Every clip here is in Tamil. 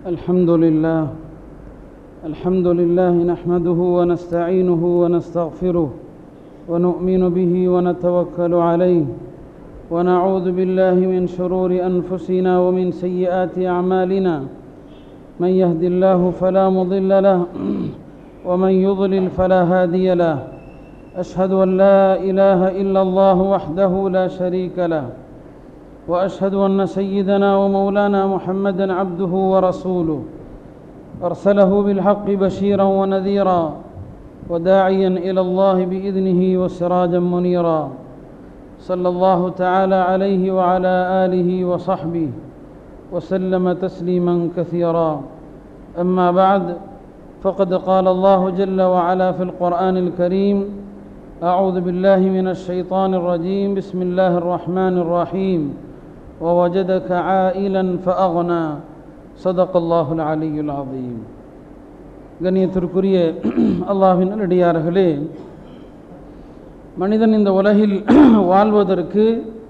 الحمد لله الحمد لله نحمده ونستعينه ونستغفره ونؤمن به ونتوكل عليه ونعوذ بالله من شرور انفسنا ومن سيئات اعمالنا من يهد الله فلا مضل له ومن يضلل فلا هادي له اشهد ان لا اله الا الله وحده لا شريك له واشهد ان سيدنا ومولانا محمدا عبده ورسوله ارسله بالحق بشيرا ونذيرا وداعيا الى الله باذنه وسراجا منيرا صلى الله تعالى عليه وعلى اله وصحبه وسلم تسليما كثيرا اما بعد فقد قال الله جل وعلا في القران الكريم اعوذ بالله من الشيطان الرجيم بسم الله الرحمن الرحيم ووجدك عائلا فأغنى صدق الله العلي العظيم கண்ணியத்திற்குரிய அல்லாஹின் நல்லடியார்களே மனிதன் இந்த உலகில் வாழ்வதற்கு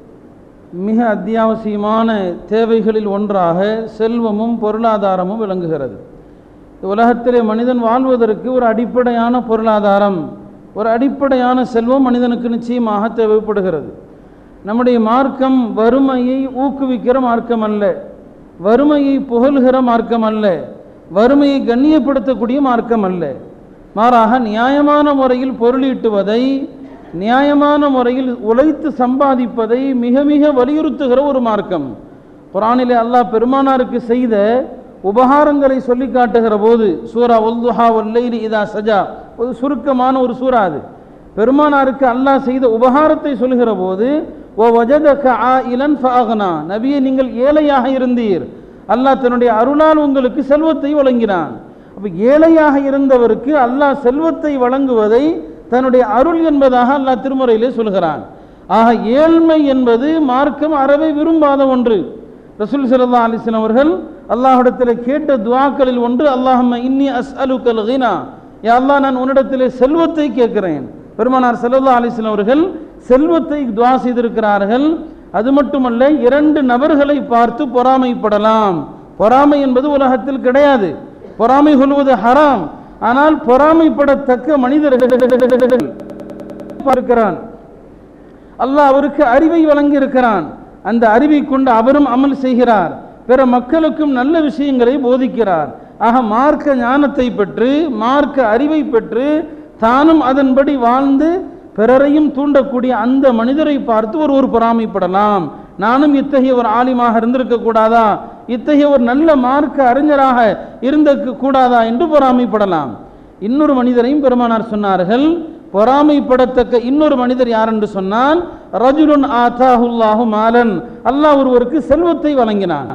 மிக அத்தியாவசியமான தேவைகளில் ஒன்றாக செல்வமும் பொருளாதாரமும் விளங்குகிறது இந்த உலகத்திலே மனிதன் வாழ்வதற்கு ஒரு அடிப்படையான பொருளாதாரம் ஒரு அடிப்படையான செல்வம் மனிதனுக்கு நிச்சயமாக தேவைப்படுகிறது நம்முடைய மார்க்கம் வறுமையை ஊக்குவிக்கிற மார்க்கம் அல்ல வறுமையை புகழ்கிற மார்க்கம் அல்ல வறுமையை கண்ணியப்படுத்தக்கூடிய மார்க்கம் அல்ல மாறாக நியாயமான முறையில் பொருளீட்டுவதை நியாயமான முறையில் உழைத்து சம்பாதிப்பதை மிக மிக வலியுறுத்துகிற ஒரு மார்க்கம் குரானிலே அல்லாஹ் பெருமானாருக்கு செய்த உபகாரங்களை சொல்லி காட்டுகிற போது சூரா ஒல்துஹா ஒல்லைலி இதா சஜா ஒரு சுருக்கமான ஒரு சூறா அது பெருமானாருக்கு அல்லாஹ் செய்த உபகாரத்தை சொல்லுகிற போது ஓ வஜதக ஆ இலன் ஃபஅகனா நபியை நீங்கள் ஏழையாக இருந்தீர் அல்லாஹ் தன்னுடைய அருளால் உங்களுக்கு செல்வத்தை வழங்கினான் அப்போ ஏழையாக இருந்தவருக்கு அல்லாஹ் செல்வத்தை வழங்குவதை தன்னுடைய அருள் என்பதாக அல்லாஹ் திருமுறையிலே சொல்கிறான் ஆக ஏழ்மை என்பது மார்க்கம் அறவே விரும்பாத ஒன்று ரசூல் சல்லா அலிஸ்லாம் அவர்கள் அல்லாஹிடத்தில் கேட்ட துவாக்களில் ஒன்று அல்லாஹம்ம இன்னி அஸ் அலுக்கல் ஹீனா யா அல்லாஹ் நான் உன்னிடத்திலே செல்வத்தை கேட்கிறேன் பெருமானார் செல்லல்லா அலிஸ்லாம் அவர்கள் செல்வத்தை துவா செய்திருக்கிறார்கள் அது மட்டுமல்ல இரண்டு நபர்களை பார்த்து பொறாமைப்படலாம் பொறாமை என்பது உலகத்தில் கிடையாது பொறாமை கொள்வது ஹராம் ஆனால் பொறாமைப்படத்தக்க மனிதர்கள் பார்க்கிறான் அல்லாஹ் அவருக்கு அறிவை வழங்கி இருக்கிறான் அந்த அறிவை கொண்டு அவரும் அமல் செய்கிறார் பிற மக்களுக்கும் நல்ல விஷயங்களை போதிக்கிறார் ஆக மார்க்க ஞானத்தை பெற்று மார்க்க அறிவை பெற்று தானும் அதன்படி வாழ்ந்து பிறரையும் தூண்டக்கூடிய அந்த மனிதரை பார்த்து ஒரு ஒரு பொறாமைப்படலாம் நானும் இத்தகைய ஒரு ஆலிமாக இருந்திருக்க கூடாதா இத்தகைய ஒரு நல்ல மார்க்க அறிஞராக இருந்திருக்க கூடாதா என்று பொறாமைப்படலாம் இன்னொரு மனிதரையும் பெருமானார் சொன்னார்கள் பொறாமைப்படத்தக்க இன்னொரு மனிதர் யார் என்று சொன்னால் ரஜுலுன் ஆதாஹுல்லாஹு மாலன் அல்லாஹ் ஒருவருக்கு செல்வத்தை வழங்கினான்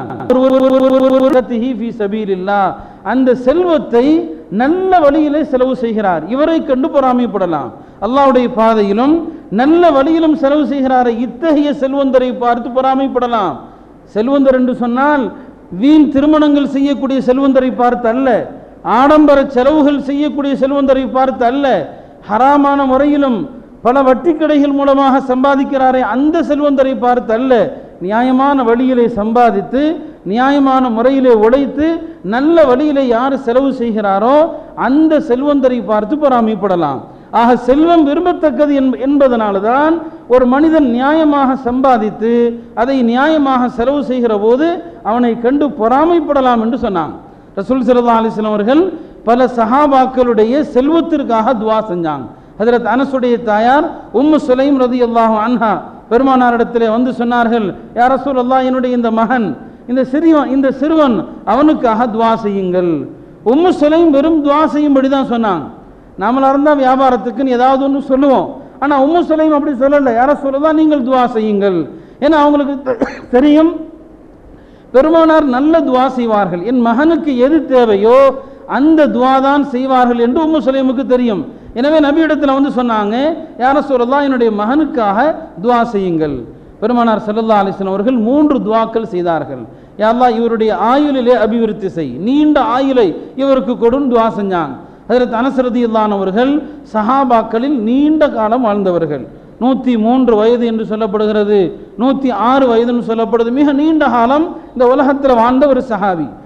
அந்த செல்வத்தை நல்ல வழியிலே செலவு செய்கிறார் இவரை கண்டு பொறாமைப்படலாம் அல்லாவுடைய பாதையிலும் நல்ல வழியிலும் செலவு செய்கிறாரை இத்தகைய செல்வந்தரை பார்த்து பொறாமைப்படலாம் செல்வந்தர் என்று சொன்னால் வீண் திருமணங்கள் செய்யக்கூடிய செல்வந்தரை பார்த்து அல்ல ஆடம்பர செலவுகள் செய்யக்கூடிய செல்வந்தரை பார்த்து அல்ல ஹராமான முறையிலும் பல வட்டி கடைகள் மூலமாக சம்பாதிக்கிறாரே அந்த செல்வந்தரை பார்த்து அல்ல நியாயமான வழியிலே சம்பாதித்து நியாயமான முறையிலே உழைத்து நல்ல வழியிலே யார் செலவு செய்கிறாரோ அந்த செல்வந்தரை பார்த்து பொறாமைப்படலாம் ஆக செல்வம் விரும்பத்தக்கது என்பதனால தான் ஒரு மனிதன் நியாயமாக சம்பாதித்து அதை நியாயமாக செலவு செய்கிற போது அவனை கண்டு பொறாமைப்படலாம் என்று சொன்னான் ரசூல் சல்லா அலிஸ்லாம் அவர்கள் பல சஹாபாக்களுடைய செல்வத்திற்காக துவா செஞ்சாங்க ஹதரத் அனசுடைய தாயார் உம்மு சுலைம் ரதி அல்லாஹ் அன்ஹா பெருமானாரிடத்திலே வந்து சொன்னார்கள் யார் ரசூல் அல்லா என்னுடைய இந்த மகன் இந்த சிறியவன் இந்த சிறுவன் அவனுக்காக துவா செய்யுங்கள் உம்மு சுலைம் வெறும் துவா செய்யும்படி தான் சொன்னாங்க நாமளாக இருந்தால் வியாபாரத்துக்குன்னு ஏதாவது ஒன்று சொல்லுவோம் ஆனால் உம்மு சுலைம் அப்படி சொல்லலை யார சொல்லதான் நீங்கள் துவா செய்யுங்கள் ஏன்னா அவங்களுக்கு தெரியும் பெருமானார் நல்ல துவா செய்வார்கள் என் மகனுக்கு எது தேவையோ அந்த துவா தான் செய்வார்கள் என்று உம்மு சுலைமுக்கு தெரியும் எனவே நபியிடத்தில் வந்து சொன்னாங்க யார சொல்லலாம் என்னுடைய மகனுக்காக துவா செய்யுங்கள் பெருமானார் சல்லல்லா அலிஸ்லாம் அவர்கள் மூன்று துவாக்கள் செய்தார்கள் யாரெல்லாம் இவருடைய ஆயுளிலே அபிவிருத்தி செய் நீண்ட ஆயுளை இவருக்கு கொடுன்னு துவா செஞ்சாங்க அதில் அனசரதி இல்லானவர்கள் சஹாபாக்களில் நீண்ட காலம் வாழ்ந்தவர்கள் நூற்றி மூன்று வயது என்று சொல்லப்படுகிறது நூற்றி ஆறு வயதுன்னு சொல்லப்படுது மிக நீண்ட காலம் இந்த உலகத்தில் வாழ்ந்த ஒரு சஹாபி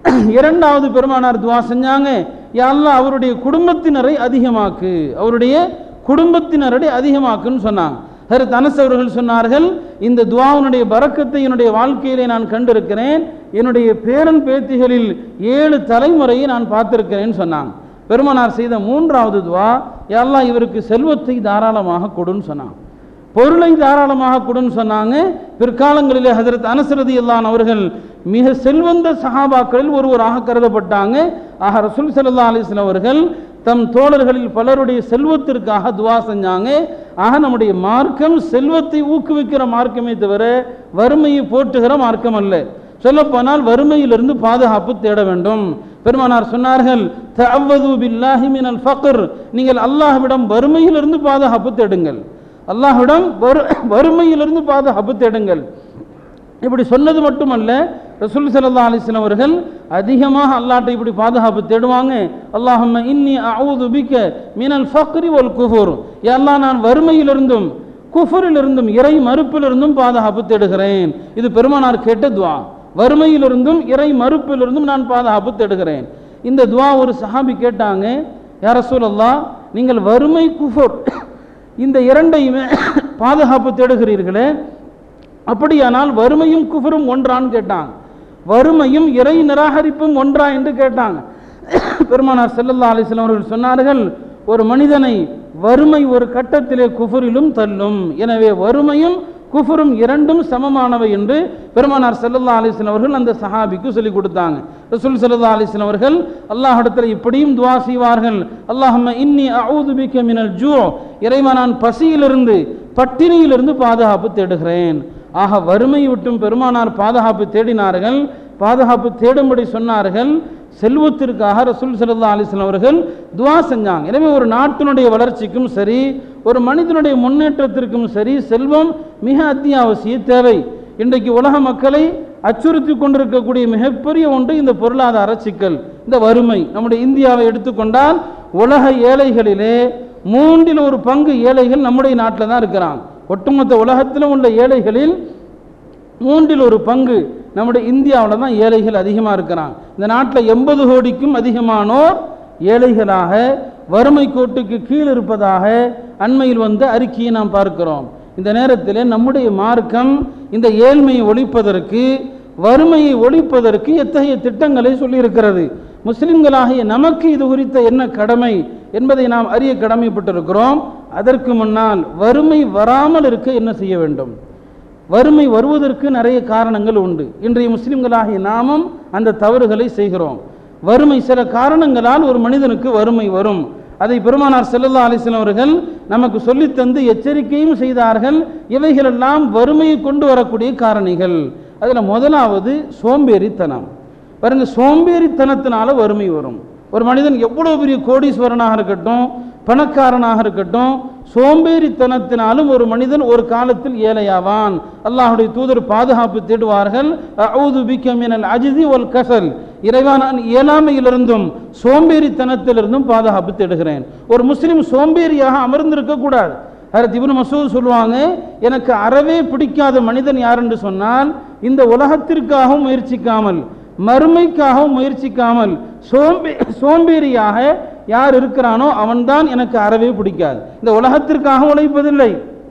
இரண்டாவது பெருமானார் துவா செஞ்சாங்க யா அல்லாஹ் அவருடைய குடும்பத்தினரை அதிகமாக்கு அவருடைய குடும்பத்தினரை அதிகமாக்குன்னு சொன்னாங்க ஹரத் அனஸ் அவர்கள் சொன்னார்கள் இந்த துவாவுனுடைய பறக்கத்தை என்னுடைய வாழ்க்கையிலே நான் கண்டிருக்கிறேன் என்னுடைய பேரன் பேத்திகளில் ஏழு தலைமுறையை நான் பார்த்திருக்கிறேன்னு சொன்னாங்க பெருமானார் செய்த மூன்றாவது துவா யா அல்லாஹ் இவருக்கு செல்வத்தை தாராளமாக கொடுன்னு சொன்னாங்க பொருளை தாராளமாக கொடுன்னு சொன்னாங்க பிற்காலங்களிலே ஹஜரத் அனசரதி அல்லான் அவர்கள் மிக செல்வந்த சஹாபாக்களில் ஒருவராக கருதப்பட்டாங்க ஆக ரசூல் சல்லா அலிஸ்லாம் அவர்கள் தம் தோழர்களில் பலருடைய செல்வத்திற்காக துவா செஞ்சாங்க ஆக நம்முடைய மார்க்கம் செல்வத்தை ஊக்குவிக்கிற மார்க்கமே தவிர வறுமையை போற்றுகிற மார்க்கம் அல்ல சொல்லப்போனால் வறுமையிலிருந்து பாதுகாப்பு தேட வேண்டும் பெருமானார் சொன்னார்கள் தஅவ்வது பில்லாஹி மினல் ஃபக்ர் நீங்கள் அல்லாஹ்விடம் வறுமையிலிருந்து பாதுகாப்பு தேடுங்கள் அல்லாஹ்விடம் வறு வறுமையிலிருந்து பாதுகாப்பு தேடுங்கள் இப்படி சொன்னது மட்டுமல்ல ரசூல் ஸல்லல்லாஹு அலைஹி வஸல்லம் அவர்கள் அதிகமாக அல்லாஹ்ட்ட இப்படி பாதுகாப்பு தேடுவாங்க அல்லாஹும்ம இன்னி அஊது பிக்க மினல் ஃபக்ரி வல் குஃபுர் யா அல்லாஹ் நான் வறுமையிலிருந்தும் குஃபரிலிருந்தும் இறை மறுப்பிலிருந்தும் பாதுகாப்பு தேடுகிறேன் இது பெருமானார் கேட்ட துவா வறுமையிலிருந்தும் இறை மறுப்பிலிருந்தும் நான் பாதுகாப்பு தேடுகிறேன் இந்த துவா ஒரு சஹாபி கேட்டாங்க யார் ரசூலல்லாஹ் நீங்கள் வறுமை குஃபர் இந்த இரண்டையுமே பாதுகாப்பு தேடுகிறீர்களே அப்படியானால் வறுமையும் குஃபரும் ஒன்றான்னு கேட்டாங்க வறுமையும் இறை நிராகரிப்பும் ஒன்றா என்று கேட்டாங்க பெருமானார் ஸல்லல்லாஹு அலைஹி வஸல்லம் அவர்கள் சொன்னார்கள் ஒரு மனிதனை வறுமை ஒரு கட்டத்திலே குஃபரிலும் தள்ளும் எனவே வறுமையும் குஃபரும் இரண்டும் சமமானவை என்று பெருமானார் ஸல்லல்லாஹு அலைஹி வஸல்லம் அவர்கள் அந்த சஹாபிக்கு சொல்லிக் கொடுத்தாங்க ரசூல் ஸல்லல்லாஹு அலைஹி வஸல்லம் அவர்கள் அல்லாஹ்விடத்தில் இப்படியும் துஆ செய்வார்கள் அல்லாஹும்ம இன்னி அஊது பிக்க மினல் ஜூ இறைவா நான் பசியிலிருந்து பட்டினியிலிருந்து பாதுகாப்பு தேடுகிறேன் ஆக வறுமை விட்டும் பெருமானார் பாதுகாப்பு தேடினார்கள் பாதுகாப்பு தேடும்படி சொன்னார்கள் செல்வத்திற்காக ரசூல் ஸல்லல்லாஹு அலைஹி வஸல்லம் அவர்கள் துஆ செஞ்சாங்க எனவே ஒரு நாட்டினுடைய வளர்ச்சிக்கும் சரி ஒரு மனிதனுடைய முன்னேற்றத்திற்கும் சரி செல்வம் மிக அத்தியாவசிய தேவை இன்றைக்கு உலக மக்களை அச்சுறுத்தி கொண்டிருக்கக்கூடிய மிகப்பெரிய ஒன்று இந்த பொருளாதார சிக்கல் இந்த வறுமை நம்முடைய இந்தியாவை எடுத்துக்கொண்டால் உலக ஏழைகளிலே மூன்றில் ஒரு பங்கு ஏழைகள் நம்முடைய நாட்டில் தான் இருக்கிறாங்க ஒட்டுமொத்த உலகத்திலும் உள்ள ஏழைகளில் மூன்றில் ஒரு பங்கு நம்முடைய இந்தியாவில் தான் ஏழைகள் அதிகமாக இருக்கிறாங்க இந்த நாட்டில் எண்பது கோடிக்கும் அதிகமானோர் ஏழைகளாக வறுமை கோட்டுக்கு கீழ் இருப்பதாக அண்மையில் வந்த அறிக்கையை நாம் பார்க்கிறோம் இந்த நேரத்தில் நம்முடைய மார்க்கம் இந்த ஏழ்மையை ஒழிப்பதற்கு வறுமையை ஒழிப்பதற்கு எத்தகைய திட்டங்களை சொல்லியிருக்கிறது முஸ்லிம்களாகிய நமக்கு இது குறித்த என்ன கடமை என்பதை நாம் அறிய கடமைப்பட்டிருக்கிறோம் அதற்கு முன்னால் வறுமை வராமல் இருக்க என்ன செய்ய வேண்டும் வறுமை வருவதற்கு நிறைய காரணங்கள் உண்டு இன்றைய முஸ்லிம்களாகிய நாமும் அந்த தவறுகளை செய்கிறோம் வறுமை சில காரணங்களால் ஒரு மனிதனுக்கு வறுமை வரும் அதை பெருமானார் ஸல்லல்லாஹு அலைஹி வஸல்லம் அவர்கள் நமக்கு சொல்லித் தந்து எச்சரிக்கையும் செய்தார்கள் இவைகளெல்லாம் வறுமையை கொண்டு வரக்கூடிய காரணிகள் அதில் முதலாவது சோம்பேறித்தனம் பாருங்க சோம்பேறித்தனத்தினால வறுமை வரும் ஒரு மனிதன் எவ்வளவு பெரிய கோடீஸ்வரனாக இருக்கட்டும் பணக்காரனாக இருக்கட்டும் சோம்பேறித்தனத்தினாலும் ஒரு மனிதன் ஒரு காலத்தில் ஏழையாவான் அல்லாஹுடைய தூதர் பாதுகாப்பு தேடுவார்கள் அவுது பிக்க மினல் அஜிதி ஒல் கசல் இறைவா நான் இயலாமையிலிருந்தும் சோம்பேறித்தனத்திலிருந்தும் பாதுகாப்பு தேடுகிறேன் ஒரு முஸ்லீம் சோம்பேறியாக அமர்ந்திருக்க கூடாது ஹரத் இப்னு மசூத் சொல்லுவாங்க எனக்கு அறவே பிடிக்காத மனிதன் யார் என்று சொன்னால் இந்த உலகத்திற்காகவும் முயற்சிக்காமல் மறுமைக்காகவும் முயற்சிக்காமல் சோம்பே சோம்பேறியாக யார் இருக்கிறானோ அவன்தான் எனக்கு அறவே பிடிக்காது இந்த உலகத்திற்காக உழைப்பதில்லை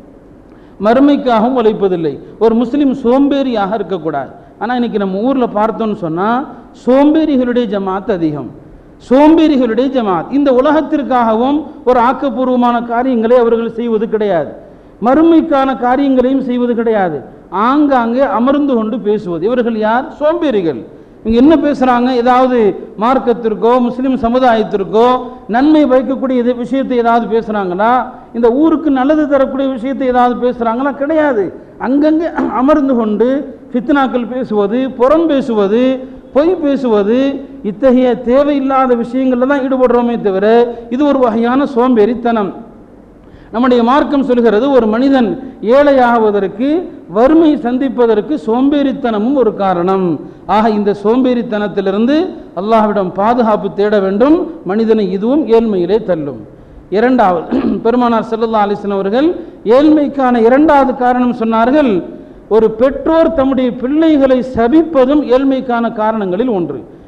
மறுமைக்காகவும் உழைப்பதில்லை ஒரு முஸ்லீம் சோம்பேறியாக இருக்கக்கூடாது ஆனால் இன்னைக்கு நம்ம ஊரில் பார்த்தோம்னு சொன்னால் சோம்பேறிகளுடைய ஜமாத் அதிகம் சோம்பேறிகளுடைய ஜமாத் இந்த உலகத்திற்காகவும் ஒரு ஆக்கப்பூர்வமான காரியங்களை அவர்கள் செய்வது கிடையாது மறுமைக்கான காரியங்களையும் செய்வது கிடையாது ஆங்காங்கே அமர்ந்து கொண்டு பேசுவது இவர்கள் யார் சோம்பேறிகள் இவங்க என்ன பேசுகிறாங்க ஏதாவது மார்க்கத்திற்கோ முஸ்லீம் சமுதாயத்திற்கோ நன்மை வைக்கக்கூடிய இது விஷயத்தை ஏதாவது பேசுகிறாங்களா இந்த ஊருக்கு நல்லது தரக்கூடிய விஷயத்தை ஏதாவது பேசுகிறாங்களா கிடையாது அங்கங்கே அமர்ந்து கொண்டு ஃபித்னாக்கள் பேசுவது புறம் பேசுவது பொய் பேசுவது இத்தகைய தேவையில்லாத விஷயங்களில் தான் ஈடுபடுறோமே தவிர இது ஒரு வகையான சோம்பேறித்தனம் நம்முடைய மார்க்கம் சொல்கிறது ஒரு மனிதன் ஏழையாவதற்கு வறுமை சந்திப்பதற்கு சோம்பேறித்தனமும் ஒரு காரணம் ஆக இந்த சோம்பேறித்தனத்திலிருந்து அல்லாஹ்விடம் பாதுகாப்பு தேட வேண்டும் மனிதனை இதுவும் ஏழ்மையிலே தள்ளும் இரண்டாவது பெருமானார் ஸல்லல்லாஹு அலைஹி வஸல்லம் அவர்கள் ஏழ்மைக்கான இரண்டாவது காரணம் சொன்னார்கள் ஒரு பெற்றோர் தம்முடைய பிள்ளைகளை சபிப்பதும் ஏழ்மைக்கான காரணங்களில் ஒன்று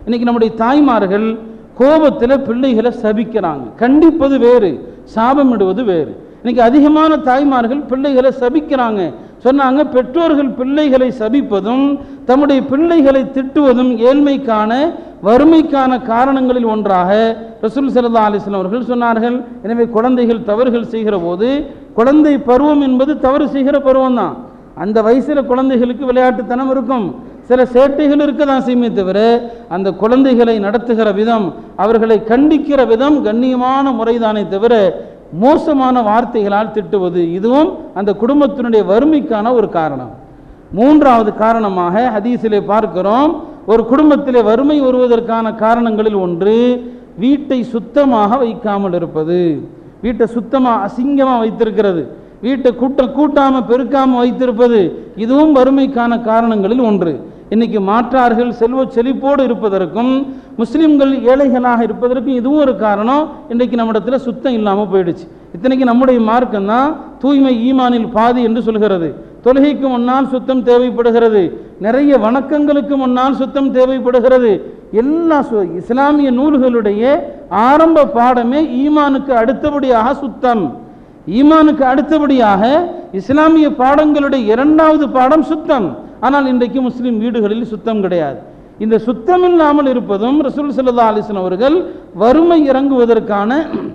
இன்னைக்கு நம்முடைய தாய்மார்கள் கோபத்தில் பிள்ளைகளை சபிக்கிறாங்க கண்டிப்பது வேறு சாபமிடுவது வேறு இன்னைக்கு அதிகமான தாய்மார்கள் பிள்ளைகளை சபிக்கிறாங்க சொன்னாங்க பெற்றோர்கள் பிள்ளைகளை சபிப்பதும் தம்முடைய பிள்ளைகளை திட்டுவதும் ஏழ்மைக்கான வறுமைக்கான காரணங்களில் ஒன்றாக ரசூல் சல்லா அலிஸ்லாம் அவர்கள் சொன்னார்கள் எனவே குழந்தைகள் தவறுகள் செய்கிற போது குழந்தை பருவம் என்பது தவறு செய்கிற பருவம் தான் அந்த வயசில் குழந்தைகளுக்கு விளையாட்டுத்தனம் இருக்கும் சில சேட்டைகள் இருக்க தான் செய்யுமே தவிர அந்த குழந்தைகளை நடத்துகிற விதம் அவர்களை கண்டிக்கிற விதம் கண்ணியமான முறைதானே தவிர மோசமான வார்த்தைகளால் திட்டுவது இதுவும் அந்த குடும்பத்தினுடைய வறுமைக்கான ஒரு காரணம் மூன்றாவது காரணமாக ஹதீஸிலே பார்க்கிறோம் ஒரு குடும்பத்திலே வறுமை வருவதற்கான காரணங்களில் ஒன்று வீட்டை சுத்தமாக வைக்காமல் இருப்பது வீட்டை சுத்தமாக அசிங்கமாக வைத்திருக்கிறது வீட்டை கூட்ட கூட்டாம பெருக்காம வைத்திருப்பது இதுவும் வறுமைக்கான காரணங்களில் ஒன்று இன்னைக்கு மாற்றார்கள் செல்வ செழிப்போடு இருப்பதற்கும் முஸ்லிம்கள் ஏழைகளாக இருப்பதற்கும் இதுவும் ஒரு காரணம் இன்றைக்கு நம்மிடத்துல சுத்தம் இல்லாமல் போயிடுச்சு இத்தனைக்கு நம்முடைய மார்க்கம் தான் தூய்மை ஈமானில் பாதி என்று சொல்கிறது தொழுகைக்கு முன்னால் சுத்தம் தேவைப்படுகிறது நிறைய வணக்கங்களுக்கு முன்னால் சுத்தம் தேவைப்படுகிறது எல்லா சு- இஸ்லாமிய நூல்களுடைய ஆரம்ப பாடமே ஈமானுக்கு அடுத்தபடியாக சுத்தம் ஈமானுக்கு அடுத்தபடியாக இஸ்லாமிய பாடங்களுடைய இரண்டாவது பாடம் சுத்தம் ஆனால் இன்றைக்கு முஸ்லிம் வீடுகளில் சுத்தம் கிடையாது இந்த சுத்தம் இல்லாமல் இருப்பதும் ரசூல் சல்லா அலிஸ்லாம் அவர்கள் வறுமை இறங்குவதற்கான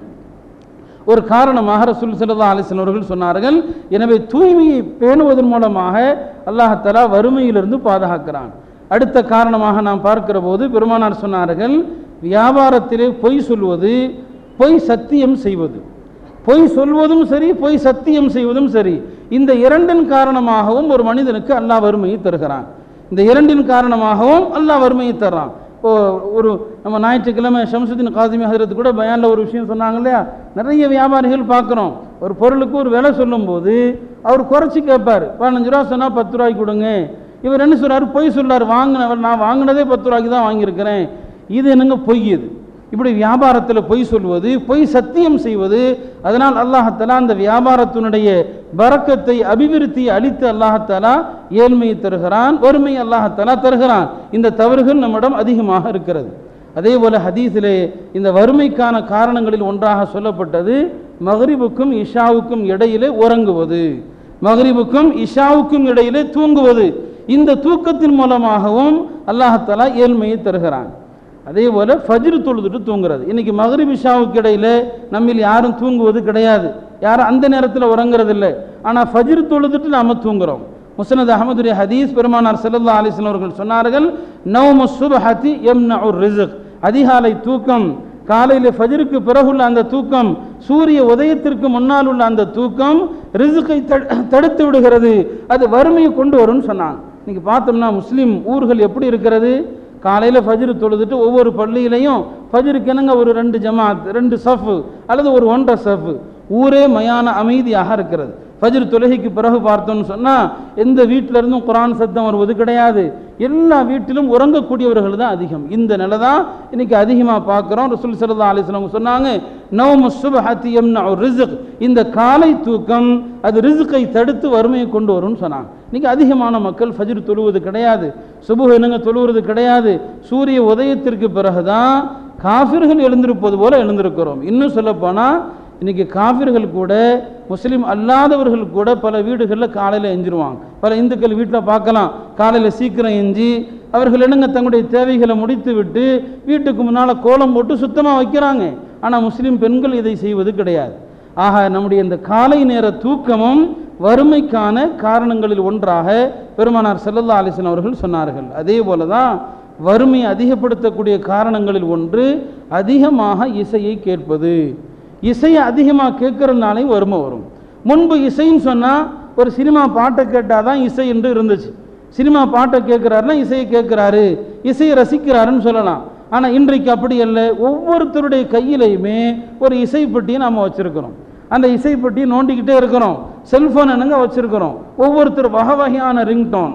ஒரு காரணமாக ரசூல் சல்லா அலிஸ்லாம் அவர்கள் சொன்னார்கள் எனவே தூய்மையை பேணுவதன் மூலமாக அல்லாஹ் வறுமையிலிருந்து பாதுகாக்கிறான் அடுத்த காரணமாக நாம் பார்க்கிற போது பெருமானார் சொன்னார்கள் வியாபாரத்திலே பொய் சொல்வது பொய் சத்தியம் செய்வது பொய் சொல்வதும் சரி பொய் சத்தியம் செய்வதும் சரி இந்த இரண்டின் காரணமாகவும் ஒரு மனிதனுக்கு அல்லாஹ் வறுமையை தருகிறான் இந்த இரண்டின் காரணமாகவும் அல்லாஹ் வறுமையை தர்றான் இப்போ ஒரு நம்ம ஞாயிற்றுக்கிழமை ஷம்சுதீன் காசிமி ஹதரத்து கூட பயானில் ஒரு விஷயம் சொன்னாங்க இல்லையா நிறைய வியாபாரிகள் பார்க்குறோம் ஒரு பொருளுக்கு ஒரு விலை சொல்லும்போது அவர் குறைச்சி கேட்பார் பதினஞ்சு ரூபா சொன்னால் பத்து ரூபாய்க்கு கொடுங்க இவர் என்ன சொல்றாரு பொய் சொல்றாரு வாங்கினவர் நான் வாங்கினதே பத்து ரூபாய்க்கு தான் வாங்கியிருக்கிறேன் இது என்னங்க பொய் இது இப்படி வியாபாரத்தில் பொய் சொல்வது பொய் சத்தியம் செய்வது அதனால் அல்லாஹத்தாலா அந்த வியாபாரத்தினுடைய பரக்கத்தை அபிவிருத்தியை அளித்து அல்லாஹத்தாலா ஏழ்மையை தருகிறான் வறுமை அல்லாஹத்தாலா தருகிறான் இந்த தவறுகள் நம்மிடம் அதிகமாக இருக்கிறது அதே போல ஹதீஸிலே இந்த வறுமைக்கான காரணங்களில் ஒன்றாக சொல்லப்பட்டது மகரிபுக்கும் இஷாவுக்கும் இடையிலே உறங்குவது மகரிபுக்கும் இஷாவுக்கும் இடையிலே தூங்குவது இந்த தூக்கத்தின் மூலமாகவும் அல்லாஹத்தாலா ஏழ்மையை தருகிறான் அதே போல் ஃபஜ்ர் தொழுதுட்டு தூங்குறது இன்னைக்கு மகரிப் இஷாவுக்கு இடையில நம்மில் யாரும் தூங்குவது கிடையாது யாரும் அந்த நேரத்தில் உறங்குறது இல்லை ஆனால் ஃபஜ்ர் தொழுதுட்டு நாம தூங்குறோம் முஸ்னத் அஹமதுடைய ஹதீஸ் பெருமானார் ஸல்லல்லாஹு அலைஹி வஸல்லம் அவர்கள் சொன்னார்கள் நௌமு சுபஹதி யம்னஉ ரிஸ்க் அதிகாலை தூக்கம் காலையில் ஃபஜ்ருக்கு பிறகுள்ள அந்த தூக்கம் சூரிய உதயத்திற்கு முன்னால் உள்ள அந்த தூக்கம் ரிசுக்கை தடுத்து விடுகிறது அது வறுமையை கொண்டு வரும்னு சொன்னாங்க இன்னைக்கு பார்த்தோம்னா முஸ்லீம் ஊர்கள் எப்படி இருக்கிறது காலையில் ஃபஜ்ரு தொழுதுட்டு ஒவ்வொரு பள்ளியிலையும் ஃபஜ்ருக்கு என்னங்க ஒரு ரெண்டு ஜமாத் ரெண்டு சஃப் அல்லது ஒரு ஒன்றரை சஃப் ஊரே மயான அமைதியாக இருக்கிறது ஃபஜ்ர் தொழுகைக்கு பிறகு பார்த்தோம்னு சொன்னால் எந்த வீட்டில இருந்தும் குரான் சத்தம் வருவது கிடையாது எல்லா வீட்டிலும் உறங்கக்கூடியவர்கள் தான் அதிகம் இந்த நிலை தான் இன்னைக்கு அதிகமாக பார்க்குறோம் ரசூல் சல்லா அலிஸ்லாம் சொன்னாங்க நவம சுபஹத்தி யம்னா ரிசுக் இந்த காலை தூக்கம் அது ரிசுக்கை தடுத்து வறுமையை கொண்டு வரும்னு சொன்னாங்க இன்னைக்கு அதிகமான மக்கள் ஃபஜ்ர் தொழுவது கிடையாது சுபுக என்னங்க தொழுவது கிடையாது சூரிய உதயத்திற்கு பிறகுதான் காஃபிர்கள் எழுந்திருப்பது போல எழுந்திருக்கிறோம் இன்னும் சொல்லப்போனால் இன்னைக்கு காஃபிர்கள் கூட முஸ்லீம் அல்லாதவர்கள் கூட பல வீடுகளில் காலையில் எஞ்சிருவாங்க பல இந்துக்கள் வீட்டில் பார்க்கலாம் காலையில் சீக்கிரம் எஞ்சி அவர்கள் என்னங்க தங்களுடைய தேவைகளை முடித்து விட்டு வீட்டுக்கு முன்னால் கோலம் போட்டு சுத்தமாக வைக்கிறாங்க ஆனால் முஸ்லீம் பெண்கள் இதை செய்வது கிடையாது ஆக நம்முடைய இந்த காலை நேர தூக்கமும் வறுமைக்கான காரணங்களில் ஒன்றாக பெருமானார் ஸல்லல்லாஹு அலைஹி வஸல்லம் அவர்கள் சொன்னார்கள் அதே போல தான் வறுமை அதிகப்படுத்தக்கூடிய காரணங்களில் ஒன்று அதிகமாக இசையை கேட்பது இசையை அதிகமாக கேட்கறதுனாலே வறுமை வரும் முன்பு இசைன்னு சொன்னால் ஒரு சினிமா பாட்டை கேட்டால் தான் இசை என்று இருந்துச்சு சினிமா பாட்டை கேட்குறாருன்னா இசையை கேட்குறாரு இசையை ரசிக்கிறாருன்னு சொல்லலாம் ஆனால் இன்றைக்கு அப்படி அல்ல ஒவ்வொருத்தருடைய கையிலையுமே ஒரு இசைப்பெட்டியை நாம் வச்சுருக்கிறோம் அந்த இசைப்பெட்டியை நோண்டிக்கிட்டே இருக்கிறோம் செல்ஃபோன் என்னங்க வச்சுருக்கிறோம் ஒவ்வொருத்தர் வகை வகையான ரிங்டோன்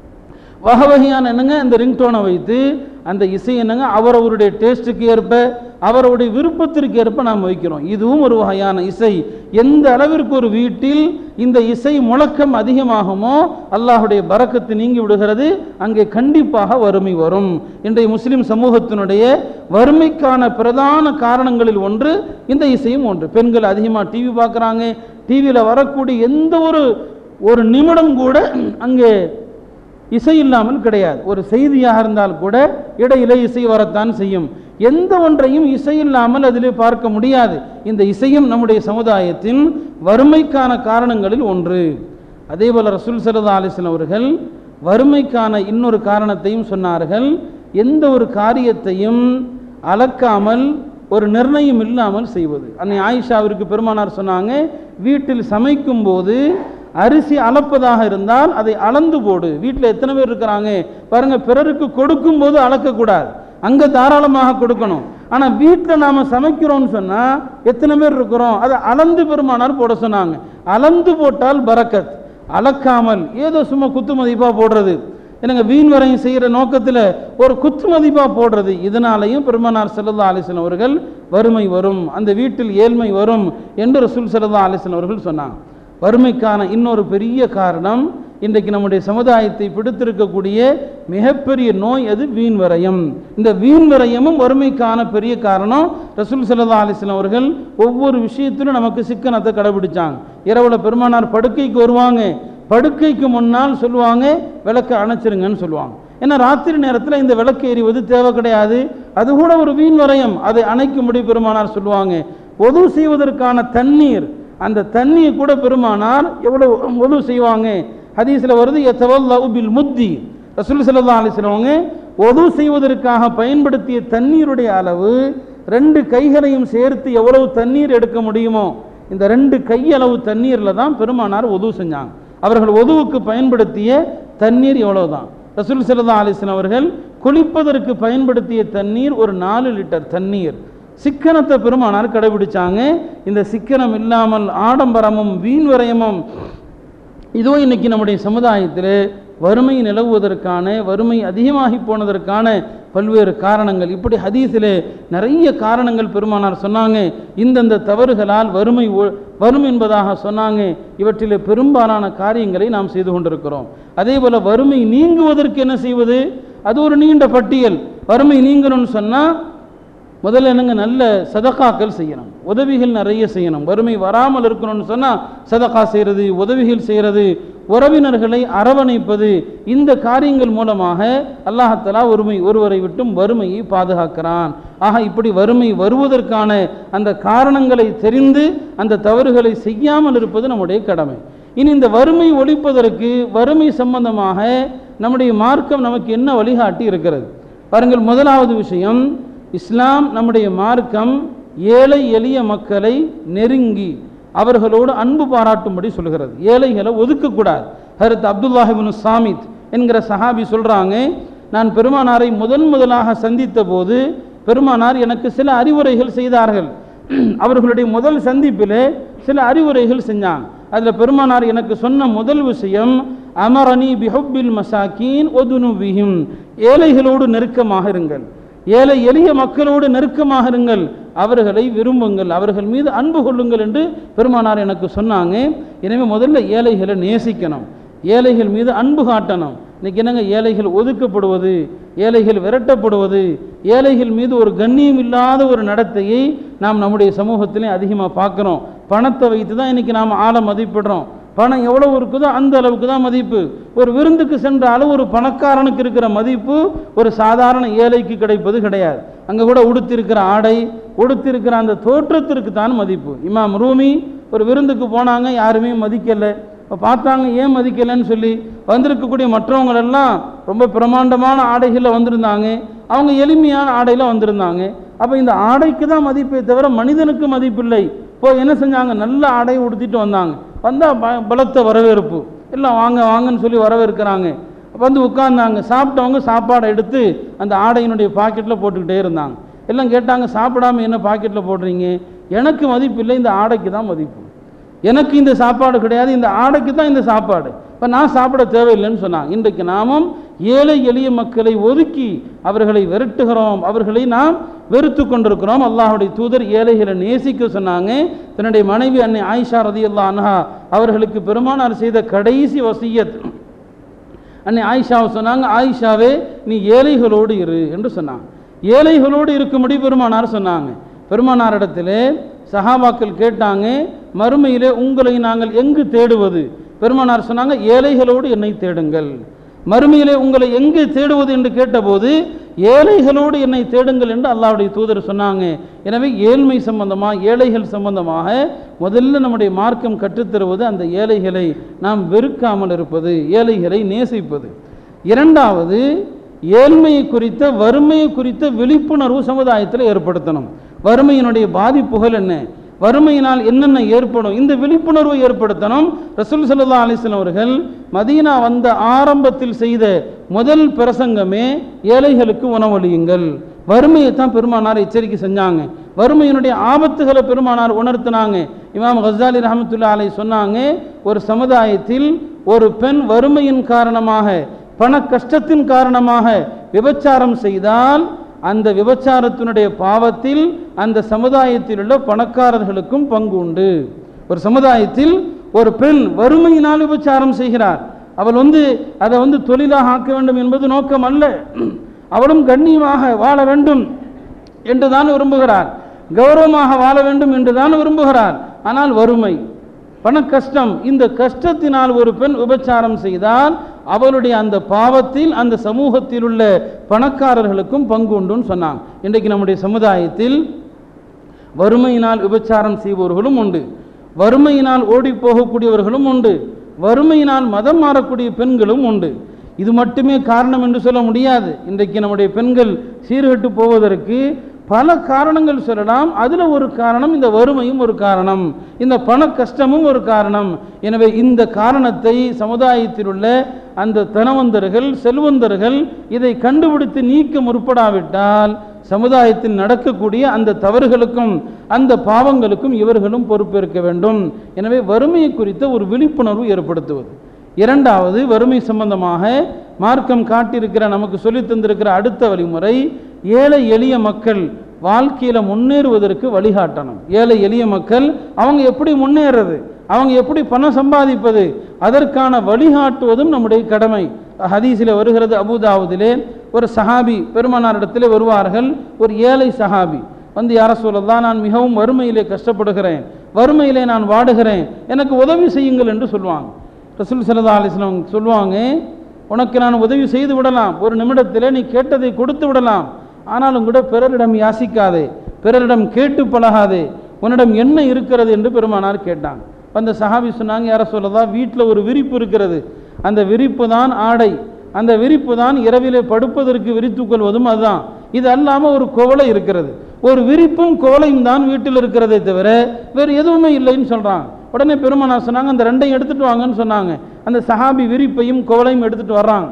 வகை வகையான என்னங்க இந்த ரிங்டோனை வைத்து அந்த இசை என்னங்க அவரவருடைய டேஸ்ட்டுக்கு ஏற்ப அவருடைய விருப்பத்திற்கு ஏற்ப நாம் வைக்கிறோம் இதுவும் ஒரு வகையான இசை எந்த அளவிற்கு ஒரு வீட்டில் இந்த இசை முழக்கம் அதிகமாகுமோ அல்லாஹுடைய பறக்கத்து நீங்கி விடுகிறது அங்கே கண்டிப்பாக வறுமை வரும் இன்றைய முஸ்லிம் சமூகத்தினுடைய வறுமைக்கான பிரதான காரணங்களில் ஒன்று இந்த இசையும் ஒன்று பெண்கள் அதிகமாக டிவி பார்க்குறாங்க டிவியில் வரக்கூடிய எந்த ஒரு ஒரு நிமிடம் கூட அங்கே இசை இல்லாமல் கிடையாது ஒரு செய்தியாக இருந்தால் கூட இடையில இசை வரத்தான் செய்யும் எந்த ஒன்றையும் இசை இல்லாமல் அதிலே பார்க்க முடியாது இந்த இசையும் நம்முடைய சமுதாயத்தின் வறுமைக்கான காரணங்களில் ஒன்று அதே போல ரசூல் சல்லா அலிஸ்லாம் அவர்கள் வறுமைக்கான இன்னொரு காரணத்தையும் சொன்னார்கள் எந்த ஒரு காரியத்தையும் அளக்காமல் ஒரு நிர்ணயம் இல்லாமல் செய்வது அன்னை ஆயிஷாவிற்கு பெருமானார் சொன்னாங்க வீட்டில் சமைக்கும் போது அரிசி அளப்பதாக இருந்தால் அதை அளந்து போடு வீட்டில் எத்தனை பேர் இருக்கிறாங்க பாருங்க பிறருக்கு கொடுக்கும் போது அளக்கக்கூடாது அங்கே தாராளமாக கொடுக்கணும் ஆனால் வீட்டில் நாம் சமைக்கிறோம்னு சொன்னால் எத்தனை பேர் இருக்கிறோம் அதை அளந்து பெருமானார் போட சொன்னாங்க அளந்து போட்டால் பரக்கத் அளக்காமல் ஏதோ சும்மா குத்து மதிப்பாக போடுறது எனக்கு வீண் வரையும் செய்கிற நோக்கத்தில் ஒரு குத்து மதிப்பாக போடுறது இதனாலையும் பெருமானார் செல்லல்லா அலிசன் அவர்கள் வறுமை வரும் அந்த வீட்டில் ஏழ்மை வரும் என்று ரசூல் செல்லல்லா அலிசன் அவர்கள் சொன்னாங்க வறுமைக்கான இன்னொரு பெரிய காரணம் இன்றைக்கு நம்முடைய சமுதாயத்தை பிடித்திருக்கக்கூடிய மிகப்பெரிய நோய் அது வீண் விரயம் இந்த வீண் விரயமும் வறுமைக்கான பெரிய காரணம் ரசூல் சல்லா அலிஸ்லாம் அவர்கள் ஒவ்வொரு விஷயத்திலும் நமக்கு சிக்கனத்தை கடைபிடிச்சாங்க இரவுல பெருமானார் படுக்கைக்கு வருவாங்க படுக்கைக்கு முன்னால் சொல்லுவாங்க விளக்கை அணைச்சிருங்கன்னு சொல்லுவாங்க ஏன்னா ராத்திரி நேரத்தில் இந்த விளக்கு எறிவது தேவை கிடையாது அது கூட ஒரு வீண் விரயம் அதை அணைக்கும்படி பெருமானார் சொல்லுவாங்க ஒது செய்வதற்கான தண்ணீர் அந்த தண்ணியை கூட பெருமானார் எவ்வளவு ஒது செய்வாங்க ஹதீஸில் வருது எத்தவல்லு பில் முத்தி ரசூல் சல்லா அலிஸ்லவங்க ஒது செய்வதற்காக பயன்படுத்திய தண்ணீருடைய அளவு ரெண்டு கைகளையும் சேர்த்து எவ்வளவு தண்ணீர் எடுக்க முடியுமோ இந்த ரெண்டு கையளவு தண்ணீரில் தான் பெருமானார் ஒது செஞ்சாங்க அவர்கள் ஒதுவுக்கு பயன்படுத்திய தண்ணீர் எவ்வளவுதான் ரசூல் சல்லா அலிஸ்லாம் அவர்கள் குளிப்பதற்கு பயன்படுத்திய தண்ணீர் ஒரு நாலு லிட்டர் தண்ணீர் சிக்கனத்தை பெருமானார் கடைபிடிச்சாங்க இந்த சிக்கனம் இல்லாமல் ஆடம்பரமும் வீண் விரயமும் இதோ இன்னைக்கு நம்முடைய சமுதாயத்தில் வறுமை நிலவுவதற்கான வறுமை அதிகமாகி போனதற்கான பல்வேறு காரணங்கள் இப்படி ஹதீஸிலே நிறைய காரணங்கள் பெருமானார் சொன்னாங்க இந்தந்த தவறுகளால் வறுமை ஒ- வரும் என்பதாக சொன்னாங்க இவற்றிலே பெரும்பாலான காரியங்களை நாம் செய்து கொண்டிருக்கிறோம் அதே போல வறுமை நீங்குவதற்கு என்ன செய்வது அது ஒரு நீண்ட பட்டியல் வறுமை நீங்கணும்னு சொன்னால் முதல்ல என்னங்க நல்ல சதகாக்கள் செய்யணும் உதவிகள் நிறைய செய்யணும் வறுமை வராமல் இருக்கணும்னு சொன்னால் சதகா செய்கிறது உதவிகள் செய்கிறது உறவினர்களை அரவணைப்பது இந்த காரியங்கள் மூலமாக அல்லாஹத்தலா ஒருமை ஒருவரை விட்டும் வறுமையை பாதுகாக்கிறான் ஆக இப்படி வறுமை வருவதற்கான அந்த காரணங்களை தெரிந்து அந்த தவறுகளை செய்யாமல் இருப்பது நம்முடைய கடமை இனி இந்த வறுமை ஒழிப்பதற்கு வறுமை சம்பந்தமாக நம்முடைய மார்க்கம் நமக்கு என்ன வழிகாட்டி இருக்கிறது பாருங்கள் முதலாவது விஷயம் இஸ்லாம் நம்முடைய மார்க்கம் ஏழை எளிய மக்களை நெருங்கி அவர்களோடு அன்பு பாராட்டும்படி சொல்கிறது ஏழைகளை ஒதுக்கக்கூடாது ஹரத் அப்துல்லாஹிபின் சாமித் என்கிற சஹாபி சொல்றாங்க நான் பெருமானாரை முதன் முதலாக சந்தித்த போது பெருமானார் எனக்கு சில அறிவுரைகள் செய்தார்கள் அவர்களுடைய முதல் சந்திப்பிலே சில அறிவுரைகள் செஞ்சாங்க அதில் பெருமானார் எனக்கு சொன்ன முதல் விஷயம் அமரணி பிஹுப்பில் மசாக்கீன் ஒதுனுபிஹிம் ஏழைகளோடு நெருக்கமாக இருங்கள் ஏழை எளிய மக்களோடு நெருக்கமாக இருங்கள் அவர்களை விரும்புங்கள் அவர்கள் மீது அன்பு கொள்ளுங்கள் என்று பெருமானார் எனக்கு சொன்னாங்க எனவே முதல்ல ஏழைகளை நேசிக்கணும் ஏழைகள் மீது அன்பு காட்டணும் இன்னைக்கு என்னங்க ஏழைகள் ஒதுக்கப்படுவது ஏழைகள் விரட்டப்படுவது ஏழைகள் மீது ஒரு கண்ணியம் இல்லாத ஒரு நடத்தையை நாம் நம்முடைய சமூகத்திலே அதிகமாக பார்க்குறோம் பணத்தை வைத்து தான் இன்னைக்கு நாம் ஆளை மதிப்பிடுறோம் பணம் எவ்வளவு இருக்குதோ அந்த அளவுக்கு தான் மதிப்பு ஒரு விருந்துக்கு சென்றாலும் ஒரு பணக்காரனுக்கு இருக்கிற மதிப்பு ஒரு சாதாரண ஏழைக்கு கிடைப்பது கிடையாது அங்கே கூட உடுத்திருக்கிற ஆடை உடுத்திருக்கிற அந்த தோற்றத்திற்கு தான் மதிப்பு இமாம் ரூமி ஒரு விருந்துக்கு போனாங்க யாருமே மதிக்கலை இப்போ பார்த்தாங்க ஏன் மதிக்கலைன்னு சொல்லி வந்திருக்கக்கூடிய மற்றவங்களெல்லாம் ரொம்ப பிரமாண்டமான ஆடைகளில் வந்திருந்தாங்க அவங்க எளிமையான ஆடையில் வந்திருந்தாங்க அப்போ இந்த ஆடைக்கு தான் மதிப்பே தவிர மனிதனுக்கு மதிப்பில்லை இப்போ என்ன செஞ்சாங்க நல்ல ஆடையை உடுத்திட்டு வந்தாங்க வந்தால் ப பலத்த வரவேற்பு எல்லாம் வாங்க வாங்கன்னு சொல்லி வரவேற்கிறாங்க வந்து உட்கார்ந்தாங்க சாப்பிட்டவங்க சாப்பாடை எடுத்து அந்த ஆடையினுடைய பாக்கெட்டில் போட்டுக்கிட்டே இருந்தாங்க எல்லாம் கேட்டாங்க சாப்பிடாம என்ன பாக்கெட்டில் போடுறீங்க எனக்கு மதிப்பு இல்லை இந்த ஆடைக்கு தான் மதிப்பு எனக்கு இந்த சாப்பாடு கிடையாது இந்த ஆடைக்கு தான் இந்த சாப்பாடு இப்போ நான் சாப்பிட தேவையில்லைன்னு சொன்னாங்க இன்றைக்கு நாமும் ஏழை எளிய மக்களை ஒதுக்கி அவர்களை விரட்டுகிறோம் அவர்களை நாம் வெறுத்து கொண்டிருக்கிறோம் அல்லாஹுடைய தூதர் ஏழைகளை நேசிக்க சொன்னாங்க தன்னுடைய மனைவி அன்னை ஆயிஷா ரதியல்லா அன்ஹா அவர்களுக்கு பெருமானார் செய்த கடைசி வசியத் அன்னை ஆயிஷாவை சொன்னாங்க ஆயிஷாவே நீ ஏழைகளோடு இரு என்று சொன்னாங்க ஏழைகளோடு இருக்கும்படி பெருமானார் சொன்னாங்க பெருமானாரிடத்திலே சஹாபாக்கள் கேட்டாங்க மறுமையிலே உங்களை நாங்கள் எங்கு தேடுவது பெருமானார் சொன்னாங்க ஏழைகளோடு என்னை தேடுங்கள் மறுமையிலே உங்களை எங்கு தேடுவது என்று கேட்டபோது ஏழைகளோடு என்னை தேடுங்கள் என்று அல்லாஹ்வுடைய தூதர் சொன்னாங்க எனவே ஏழ்மை சம்பந்தமாக ஏழைகள் சம்பந்தமாக முதல்ல நம்முடைய மார்க்கம் கற்றுத்தருவது அந்த ஏழைகளை நாம் வெறுக்காமல் இருப்பது ஏழைகளை நேசிப்பது இரண்டாவது ஏழ்மையை குறித்த வறுமையை குறித்த விழிப்புணர்வு சமுதாயத்தில் ஏற்படுத்தணும் வறுமையினுடைய பாதிப்புகள் என்ன வறுமையினால் என்னென்ன ஏற்படும் இந்த விழிப்புணர்வை ஏற்படுத்தணும் ரசூல் சல்லா அலிஸ்லாம் அவர்கள் மதீனா வந்த ஆரம்பத்தில் செய்த முதல் பிரசங்கமே ஏழைகளுக்கு உணவளியுங்கள் வறுமையை தான் பெருமானார் எச்சரிக்கை செஞ்சாங்க வறுமையினுடைய ஆபத்துகளை பெருமானார் உணர்த்தினாங்க இமாம் கசாலி ரஹமத்துல்லா அலை சொன்னாங்க ஒரு சமுதாயத்தில் ஒரு பெண் வறுமையின் காரணமாக பண கஷ்டத்தின் காரணமாக விபச்சாரம் செய்தால் அந்த விபச்சாரத்தினுடைய பாவத்தில் அந்த சமுதாயத்தில் உள்ள பணக்காரர்களுக்கும் பங்கு உண்டு ஒரு சமுதாயத்தில் ஒரு பெண் வறுமையினால் விபச்சாரம் செய்கிறார் அவள் வந்து அதை வந்து தொழிலாக ஆக்க வேண்டும் என்பது நோக்கம் அல்ல அவளும் கண்ணியமாக வாழ வேண்டும் என்று தான் விரும்புகிறார் கௌரவமாக வாழ வேண்டும் என்று தான் விரும்புகிறார் ஆனால் வறுமை பண கஷ்டம் இந்த கஷ்டத்தினால் ஒரு பெண் விபச்சாரம் செய்தால் அவளுடைய அந்த பாவத்தில் அந்த சமூகத்தில் உள்ள பணக்காரர்களுக்கும் பங்கு உண்டுன்னு சொன்னாங்க இன்றைக்கு நம்முடைய சமுதாயத்தில் வறுமையினால் விபச்சாரம் செய்பவர்களும் உண்டு வறுமையினால் ஓடி போகக்கூடியவர்களும் உண்டு வறுமையினால் மதம் மாறக்கூடிய பெண்களும் உண்டு இது மட்டுமே காரணம் என்று சொல்ல முடியாது இன்றைக்கு நம்முடைய பெண்கள் சீர்கெட்டு போவதற்கு பல காரணங்கள் சொல்லலாம் அதில் ஒரு காரணம் இந்த வறுமையும் ஒரு காரணம் இந்த பண கஷ்டமும் ஒரு காரணம் எனவே இந்த காரணத்தை சமுதாயத்தில் உள்ள அந்த தனவந்தர்கள் செல்வந்தர்கள் இதை கண்டுபிடித்து நீக்க முற்படாவிட்டால் சமுதாயத்தில் நடக்கக்கூடிய அந்த தவறுகளுக்கும் அந்த பாவங்களுக்கும் இவர்களும் பொறுப்பேற்க வேண்டும் எனவே வறுமையை குறித்த ஒரு விழிப்புணர்வு ஏற்படுத்துவது இரண்டாவது வறுமை சம்பந்தமாக மார்க்கம் காட்டியிருக்கிற நமக்கு சொல்லித் தந்திருக்கிற அடுத்த வழிமுறை ஏழை எளிய மக்கள் வாழ்க்கையில் முன்னேறுவதற்கு வழிகாட்டணும் ஏழை எளிய மக்கள் அவங்க எப்படி முன்னேறது அவங்க எப்படி பணம் சம்பாதிப்பது அதற்கான வழிகாட்டுவதும் நம்முடைய கடமை ஹதீஸில் வருகிறது அபுதாவுதிலே ஒரு சஹாபி பெருமானாரிடத்திலே வருவார்கள் ஒரு ஏழை சஹாபி வந்து யார சொல்லலாம் நான் மிகவும் வறுமையிலே கஷ்டப்படுகிறேன் வறுமையிலே நான் வாடுகிறேன் எனக்கு உதவி செய்யுங்கள் என்று சொல்லுவாங்க ரசூல் சல்லா அலிஸ்லாம் சொல்லுவாங்க உனக்கு நான் உதவி செய்து விடலாம் ஒரு நிமிடத்தில் நீ கேட்டதை கொடுத்து விடலாம் ஆனாலும் கூட பிறரிடம் யாசிக்காதே பிறரிடம் கேட்டு பழகாதே உன்னிடம் என்ன இருக்கிறது என்று பெருமானார் கேட்டாங்க அந்த சஹாபி சொன்னாங்க யார சொல்லதா வீட்டில் ஒரு விரிப்பு இருக்கிறது அந்த விரிப்பு தான் ஆடை அந்த விரிப்பு தான் இரவிலே படுப்பதற்கு விரித்துக் கொள்வதும் அதுதான் இது அல்லாமல் ஒரு குவளை இருக்கிறது ஒரு விரிப்பும் குவளையும் தான் வீட்டில் இருக்கிறதே தவிர வேறு எதுவுமே இல்லைன்னு சொல்கிறாங்க உடனே பெருமானார் சொன்னாங்க அந்த ரெண்டையும் எடுத்துட்டு வாங்கன்னு சொன்னாங்க அந்த சஹாபி விரிப்பையும் குவளையும் எடுத்துட்டு வர்றாங்க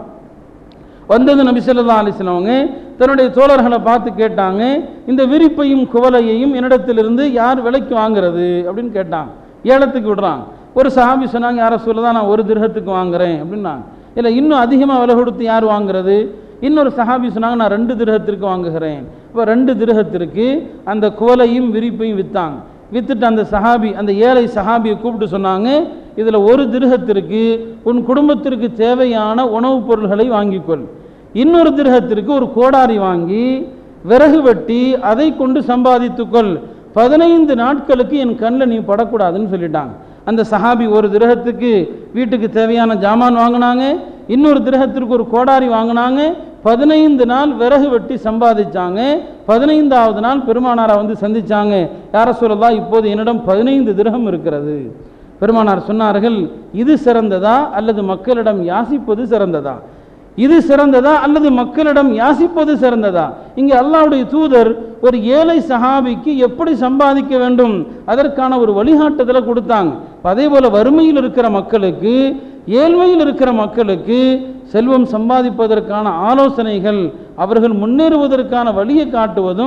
வந்தது நபி ஸல்லல்லாஹு அலைஹி வஸல்லம் அவங்க தன்னுடைய தோழர்களை பார்த்து கேட்டாங்க இந்த விரிப்பையும் குவலையையும் என்னிடத்திலிருந்து யார் விலைக்கு வாங்குறது அப்படின்னு கேட்டாங்க ஏலத்துக்கு விடுறாங்க ஒரு சஹாபி சொன்னாங்க யாரை சொல்லதான் நான் ஒரு திருகத்துக்கு வாங்குறேன் அப்படின்னாங்க இல்லை இன்னும் அதிகமாக விலை கொடுத்து யார் வாங்குறது இன்னொரு சஹாபி சொன்னாங்க நான் ரெண்டு திருகத்திற்கு வாங்குகிறேன் இப்போ ரெண்டு திருகத்திற்கு அந்த குவலையும் விரிப்பையும் விற்றாங்க வித்துட்டு அந்த சஹாபி அந்த ஏழை சஹாபியை கூப்பிட்டு சொன்னாங்க இதில் ஒரு திருகத்திற்கு உன் குடும்பத்திற்கு தேவையான உணவுப் பொருள்களை வாங்கிக்கொள் இன்னொரு திருகத்திற்கு ஒரு கோடாரி வாங்கி விறகு வெட்டி அதை கொண்டு சம்பாதித்துக்கொள் பதினைந்து நாட்களுக்கு என் கண்ணில் நீ படக்கூடாதுன்னு சொல்லிட்டாங்க அந்த சஹாபி ஒரு திரகத்துக்கு வீட்டுக்கு தேவையான ஜாமான் வாங்கினாங்க இன்னொரு திரகத்திற்கு ஒரு கோடாரி வாங்கினாங்க பதினைந்து நாள் விறகு வெட்டி சம்பாதிச்சாங்க பதினைந்தாவது நாள் பெருமானாரை வந்து சந்திச்சாங்க யார சொல்லதா இப்போது என்னிடம் பதினைந்து திரகம் இருக்கிறது பெருமானார் சொன்னார்கள் இது சிறந்ததா அல்லது மக்களிடம் யாசிப்பது சிறந்ததா இது சிறந்ததா அல்லது மக்களிடம் யாசிப்பது சிறந்ததா இங்கே அல்லாஹ்வுடைய தூதர் ஒரு ஏழை சஹாபிக்கு எப்படி சம்பாதிக்க வேண்டும் அதற்கான ஒரு வழிகாட்டுதலை கொடுத்தாங்க அதே போல வறுமையில் இருக்கிற மக்களுக்கு ஏழ்மையில் இருக்கிற மக்களுக்கு செல்வம் சம்பாதிப்பதற்கான ஆலோசனைகள் அவர்கள் முன்னேறுவதற்கான வழியை காட்டுவதும்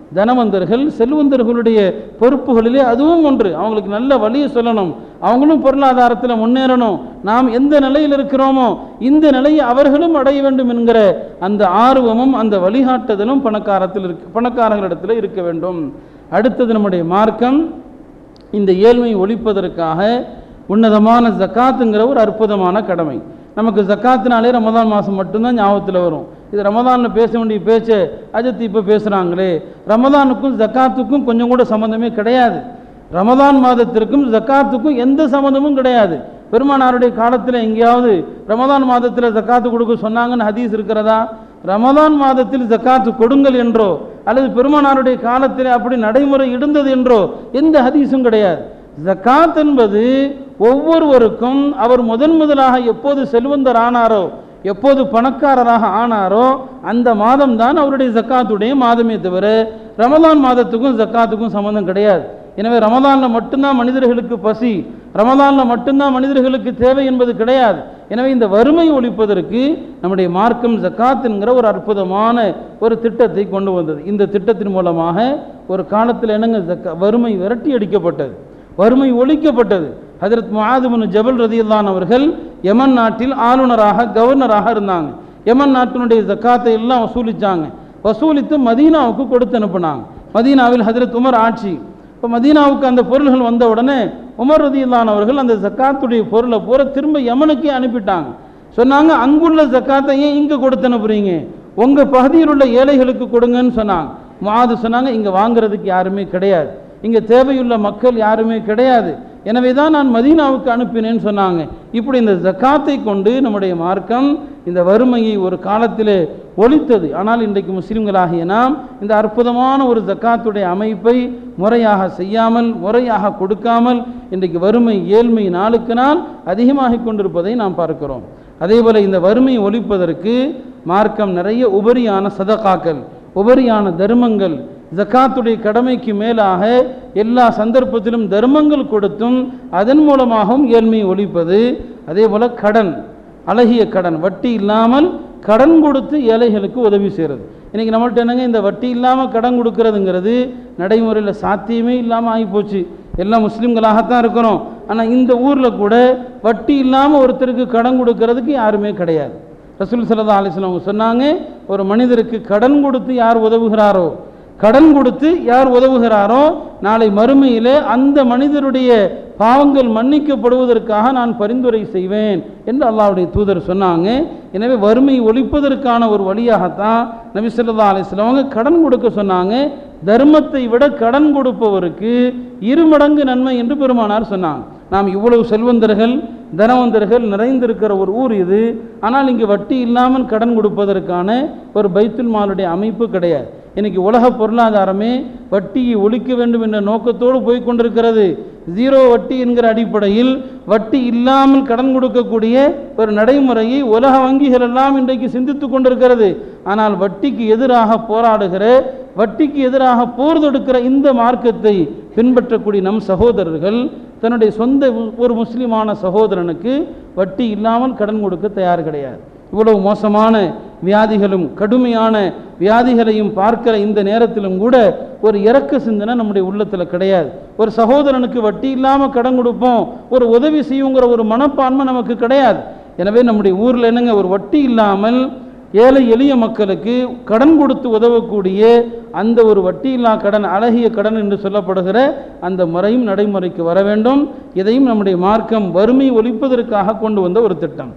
தனவந்தர்கள் செல்வந்தர்களுடைய பொறுப்புகளிலே அதுவும் ஒன்று அவங்களுக்கு நல்ல வழியை சொல்லணும் அவங்களும் பொருளாதாரத்தில் முன்னேறணும் நாம் எந்த நிலையில் இருக்கிறோமோ இந்த நிலையை அவர்களும் அடைய வேண்டும் என்கிற அந்த ஆர்வமும் அந்த வழிகாட்டுதலும் பணக்காரத்தில் இருக்கு பணக்காரர்களிடத்தில் இருக்க வேண்டும் அடுத்தது நம்முடைய மார்க்கம் இந்த ஏழ்மை ஒழிப்பதற்காக உன்னதமான ஜக்காத்துங்கிற ஒரு அற்புதமான கடமை நமக்கு ஜக்காத்தினாலே ரமதான் மாதம் மட்டும்தான் ஞாபகத்தில் வரும் இது ரமதானில் பேச வேண்டிய பேச்சை அஜித் இப்போ பேசுகிறாங்களே ரமதானுக்கும் ஜக்காத்துக்கும் கொஞ்சம் கூட சம்மந்தமே கிடையாது ரமதான் மாதத்திற்கும் ஜக்காத்துக்கும் எந்த சம்மந்தமும் கிடையாது பெருமானாருடைய காலத்தில் எங்கேயாவது ரமதான் மாதத்தில் ஜக்காத்து கொடுக்க சொன்னாங்கன்னு ஹதீஸ் இருக்கிறதா ரமதான் மாதத்தில் ஜக்காத்து கொடுங்கள் என்றோ அல்லது பெருமானாருடைய காலத்தில் அப்படி நடைமுறை இருந்தது என்றோ எந்த ஹதீஸும் கிடையாது ஜக்காத் என்பது ஒவ்வொருவருக்கும் அவர் முதன் முதலாக எப்போது செல்வந்தர் ஆனாரோ எப்போது பணக்காரராக ஆனாரோ அந்த மாதம் தான் அவருடைய ஜக்காத்துடைய மாதமே தவிர ரமதான் மாதத்துக்கும் ஜக்காத்துக்கும் சம்மந்தம் கிடையாது எனவே ரமதானில் மட்டும்தான் மனிதர்களுக்கு பசி ரமதானில் மட்டும்தான் மனிதர்களுக்கு தேவை என்பது கிடையாது எனவே இந்த வறுமை ஒழிப்பதற்கு நம்முடைய மார்க்கம் ஜக்காத் என்கிற ஒரு அற்புதமான ஒரு திட்டத்தை கொண்டு வந்தது இந்த திட்டத்தின் மூலமாக ஒரு காலத்தில் என்னங்க ஜக்கா வறுமை விரட்டி அடிக்கப்பட்டது வறுமை ஒழிக்கப்பட்டது ஹஜரத் முஆதுபின் ஜபல் ரதியுல்லான் அவர்கள் யமன் நாட்டில் ஆளுநராக கவர்னராக இருந்தாங்க யமன் நாட்டினுடைய ஜக்காத்தை எல்லாம் வசூலிச்சாங்க வசூலித்து மதீனாவுக்கு கொடுத்து அனுப்புனாங்க மதீனாவில் ஹஜரத் உமர் ஆட்சி இப்போ மதீனாவுக்கு அந்த பொருள்கள் வந்த உடனே உமர் ரதியுல்லான் அவர்கள் அந்த ஜக்காத்துடைய பொருளை பூரா திரும்ப யமனுக்கே அனுப்பிட்டாங்க சொன்னாங்க அங்குள்ள ஜக்காத்தை ஏன் இங்கே கொடுத்து அனுப்புறீங்க உங்கள் பகுதியில் உள்ள ஏழைகளுக்கு கொடுங்கன்னு சொன்னாங்க மாது சொன்னாங்க இங்கே வாங்குறதுக்கு யாருமே கிடையாது இங்கே தேவையுள்ள மக்கள் யாருமே கிடையாது எனவே தான் நான் மதீனாவுக்கு அனுப்பினேன்னு சொன்னாங்க இப்படி இந்த ஜக்காத்தை கொண்டு நம்முடைய மார்க்கம் இந்த வறுமையை ஒரு காலத்திலே ஒழித்தது ஆனால் இன்றைக்கு முஸ்லிம்களாகிய நாம் இந்த அற்புதமான ஒரு ஜக்காத்துடைய அமைப்பை முறையாக செய்யாமல் முறையாக கொடுக்காமல் இன்றைக்கு வறுமை ஏழ்மை நாளுக்கு நாள் அதிகமாகிக் கொண்டிருப்பதை நாம் பார்க்கிறோம் அதேபோல் இந்த வறுமையை ஒழிப்பதற்கு மார்க்கம் நிறைய உபரியான சதகாக்கள் உபரியான தர்மங்கள் ஜக்காத்துடைய கடமைக்கு மேலாக எல்லா சந்தர்ப்பத்திலும் தர்மங்கள் கொடுத்தும் அதன் மூலமாகவும் ஏழ்மையை ஒழிப்பது அதே போல் கடன் அழகிய கடன் வட்டி இல்லாமல் கடன் கொடுத்து ஏழைகளுக்கு உதவி செய்கிறது இன்றைக்கி நம்மள்ட்ட என்னங்க இந்த வட்டி இல்லாமல் கடன் கொடுக்கறதுங்கிறது நடைமுறையில் சாத்தியமே இல்லாமல் ஆகிப்போச்சு எல்லாம் முஸ்லீம்களாகத்தான் இருக்கிறோம் ஆனால் இந்த ஊரில் கூட வட்டி இல்லாமல் ஒருத்தருக்கு கடன் கொடுக்கறதுக்கு யாருமே கிடையாது ரசூல் சல்லா அலிஸ்லாம் அவங்க சொன்னாங்க ஒரு மனிதருக்கு கடன் கொடுத்து யார் உதவுகிறாரோ கடன் கொடுத்து யார் உதவுகிறாரோ நாளை மறுமையிலே அந்த மனிதருடைய பாவங்கள் மன்னிக்கப்படுவதற்காக நான் பரிந்துரை செய்வேன் என்று அல்லாஹ்வுடைய தூதர் சொன்னாங்க எனவே வறுமை ஒழிப்பதற்கான ஒரு வழியாகத்தான் நபி ஸல்லல்லாஹு அலைஹி வஸல்லம் அவங்க கடன் கொடுக்க சொன்னாங்க தர்மத்தை விட கடன் கொடுப்பவருக்கு இருமடங்கு நன்மை என்று பெருமானார் சொன்னாங்க நாம் இவ்வளவு செல்வந்தர்கள் தனவந்தர்கள் நிறைந்திருக்கிற ஒரு ஊர் இது ஆனால் இங்கு வட்டி இல்லாமல் கடன் கொடுப்பதற்கான ஒரு பைத்துல் மாலுடைய அமைப்பு கிடையாது இன்னைக்கு உலக பொருளாதாரமே வட்டியை ஒழிக்க வேண்டும் என்ற நோக்கத்தோடு போய் கொண்டிருக்கிறது ஜீரோ வட்டி என்கிற அடிப்படையில் வட்டி இல்லாமல் கடன் கொடுக்கக்கூடிய ஒரு நடைமுறையை உலக வங்கிகள் எல்லாம் இன்றைக்கு சிந்தித்து கொண்டிருக்கிறது ஆனால் வட்டிக்கு எதிராக போராடுகிற வட்டிக்கு எதிராக போர் தொடுக்கிற இந்த மார்க்கத்தை பின்பற்றக்கூடிய நம் சகோதரர்கள் தன்னுடைய சொந்த ஒரு முஸ்லிமான சகோதரனுக்கு வட்டி இல்லாமல் கடன் கொடுக்க தயார் கிடையாது இவ்வளவு மோசமான வியாதிகளும் கடுமையான வியாதிகளையும் பார்க்கிற இந்த நேரத்திலும் கூட ஒரு இறக்க சிந்தனை நம்முடைய உள்ளத்தில் கிடையாது ஒரு சகோதரனுக்கு வட்டி இல்லாமல் கடன் கொடுப்போம் ஒரு உதவி செய்யுங்கிற ஒரு மனப்பான்மை நமக்கு கிடையாது எனவே நம்முடைய ஊரில் என்னங்க ஒரு வட்டி இல்லாமல் ஏழை எளிய மக்களுக்கு கடன் கொடுத்து உதவக்கூடிய அந்த ஒரு வட்டியில்லா கடன் அழகிய கடன் என்று சொல்லப்படுகிற அந்த முறையும் நடைமுறைக்கு வர வேண்டும் இதையும் நம்முடைய மார்க்கம் வறுமை ஒழிப்பதற்காக கொண்டு வந்த ஒரு திட்டம்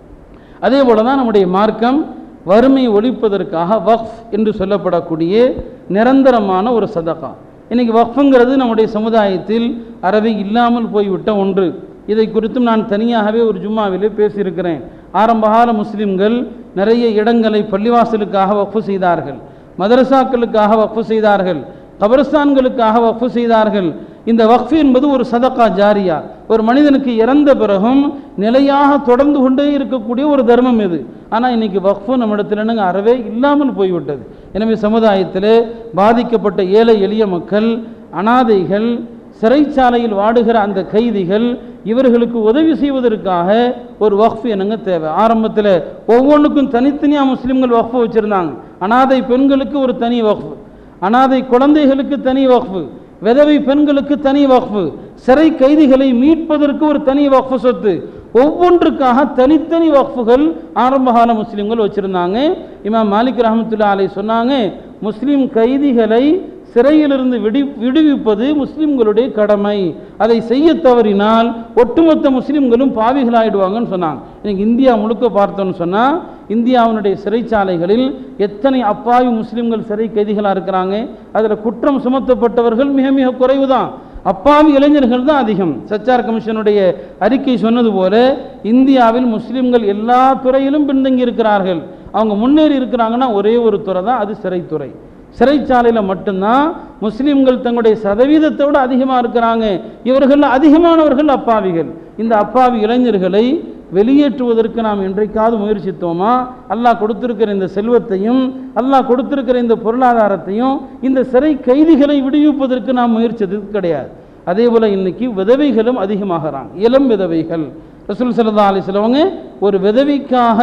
அதே போல தான் நம்முடைய மார்க்கம் வறுமை ஒழிப்பதற்காக வக்ஃப் என்று சொல்லப்படக்கூடிய நிரந்தரமான ஒரு சதகா இன்னைக்கு வக்ஃபுங்கிறது நம்முடைய சமுதாயத்தில் அறவே இல்லாமல் போய்விட்ட ஒன்று இதை குறித்தும் நான் தனியாகவே ஒரு ஜும்மாவிலே பேசியிருக்கிறேன் ஆரம்பகால முஸ்லிம்கள் நிறைய இடங்களை பள்ளிவாசலுக்காக வக்ஃபு செய்தார்கள் மதரசாக்களுக்காக வக்ஃபு செய்தார்கள் கபரஸ்தான்களுக்காக வக்ஃபு செய்தார்கள் இந்த வக்ஃபு என்பது ஒரு சதக்கா ஜாரியா ஒரு மனிதனுக்கு இறந்த பிறகும் நிலையாக தொடர்ந்து கொண்டே இருக்கக்கூடிய ஒரு தர்மம் இது ஆனால் இன்னைக்கு வக்ஃபு நம்மிடத்தில் என்னங்க அறவே இல்லாமல் போய்விட்டது எனவே சமுதாயத்தில் பாதிக்கப்பட்ட ஏழை எளிய மக்கள் அனாதைகள் சிறைச்சாலையில் வாடுகிற அந்த கைதிகள் இவர்களுக்கு உதவி செய்வதற்காக ஒரு வக்ஃப் என்னங்க தேவை ஆரம்பத்தில் ஒவ்வொன்றுக்கும் தனித்தனியாக முஸ்லீம்கள் வக்ஃபு வச்சுருந்தாங்க அனாதை பெண்களுக்கு ஒரு தனி வக்ஃப் அனாதை குழந்தைகளுக்கு தனி வக்ஃபு விதவை பெண்களுக்கு தனி வக்ஃபு சிறை கைதிகளை மீட்பதற்கு ஒரு தனி வக்ஃபு சொத்து ஒவ்வொன்றுக்காக தனித்தனி வக்ஃபுகள் ஆரம்பகால முஸ்லீம்கள் வச்சுருந்தாங்க இமாம் மாலிக் ரஹமத்துல்லா அலை சொன்னாங்க முஸ்லீம் கைதிகளை சிறையிலிருந்து விடி விடுவிப்பது முஸ்லிம்களுடைய கடமை அதை செய்ய தவறினால் ஒட்டுமொத்த முஸ்லிம்களும் பாவிகளாயிடுவாங்கன்னு சொன்னாங்க இன்னைக்கு இந்தியா முழுக்க பார்த்தோன்னு சொன்னால் இந்தியாவினுடைய சிறைச்சாலைகளில் எத்தனை அப்பாவி முஸ்லிம்கள் சிறை கைதிகளாக இருக்கிறாங்க அதில் குற்றம் சுமத்தப்பட்டவர்கள் மிக மிக குறைவு தான் அப்பாவி இளைஞர்கள் தான் அதிகம் சச்சார் கமிஷனுடைய அறிக்கை சொன்னது போல இந்தியாவில் முஸ்லிம்கள் எல்லா துறையிலும் பின்தங்கி இருக்கிறார்கள் அவங்க முன்னேறி இருக்கிறாங்கன்னா ஒரே ஒரு துறை தான் அது சிறைத்துறை சிறைச்சாலையில் மட்டும்தான் முஸ்லீம்கள் தங்களுடைய சதவீதத்தை விட அதிகமாக இருக்கிறாங்க இவர்கள் அதிகமானவர்கள் அப்பாவிகள் இந்த அப்பாவி இளைஞர்களை வெளியேற்றுவதற்கு நாம் என்றைக்காவது முயற்சித்தோமா அல்லாஹ் கொடுத்திருக்கிற இந்த செல்வத்தையும் அல்லாஹ் கொடுத்திருக்கிற இந்த பொருளாதாரத்தையும் இந்த சிறை கைதிகளை விடுவிப்பதற்கு நாம் முயற்சித்தது கிடையாது அதே போல் இன்னைக்கு விதவைகளும் அதிகமாகறாங்க இளம் விதவைகள் ரசூல் சல்லா அலிஸ்லவங்க ஒரு விதவிக்காக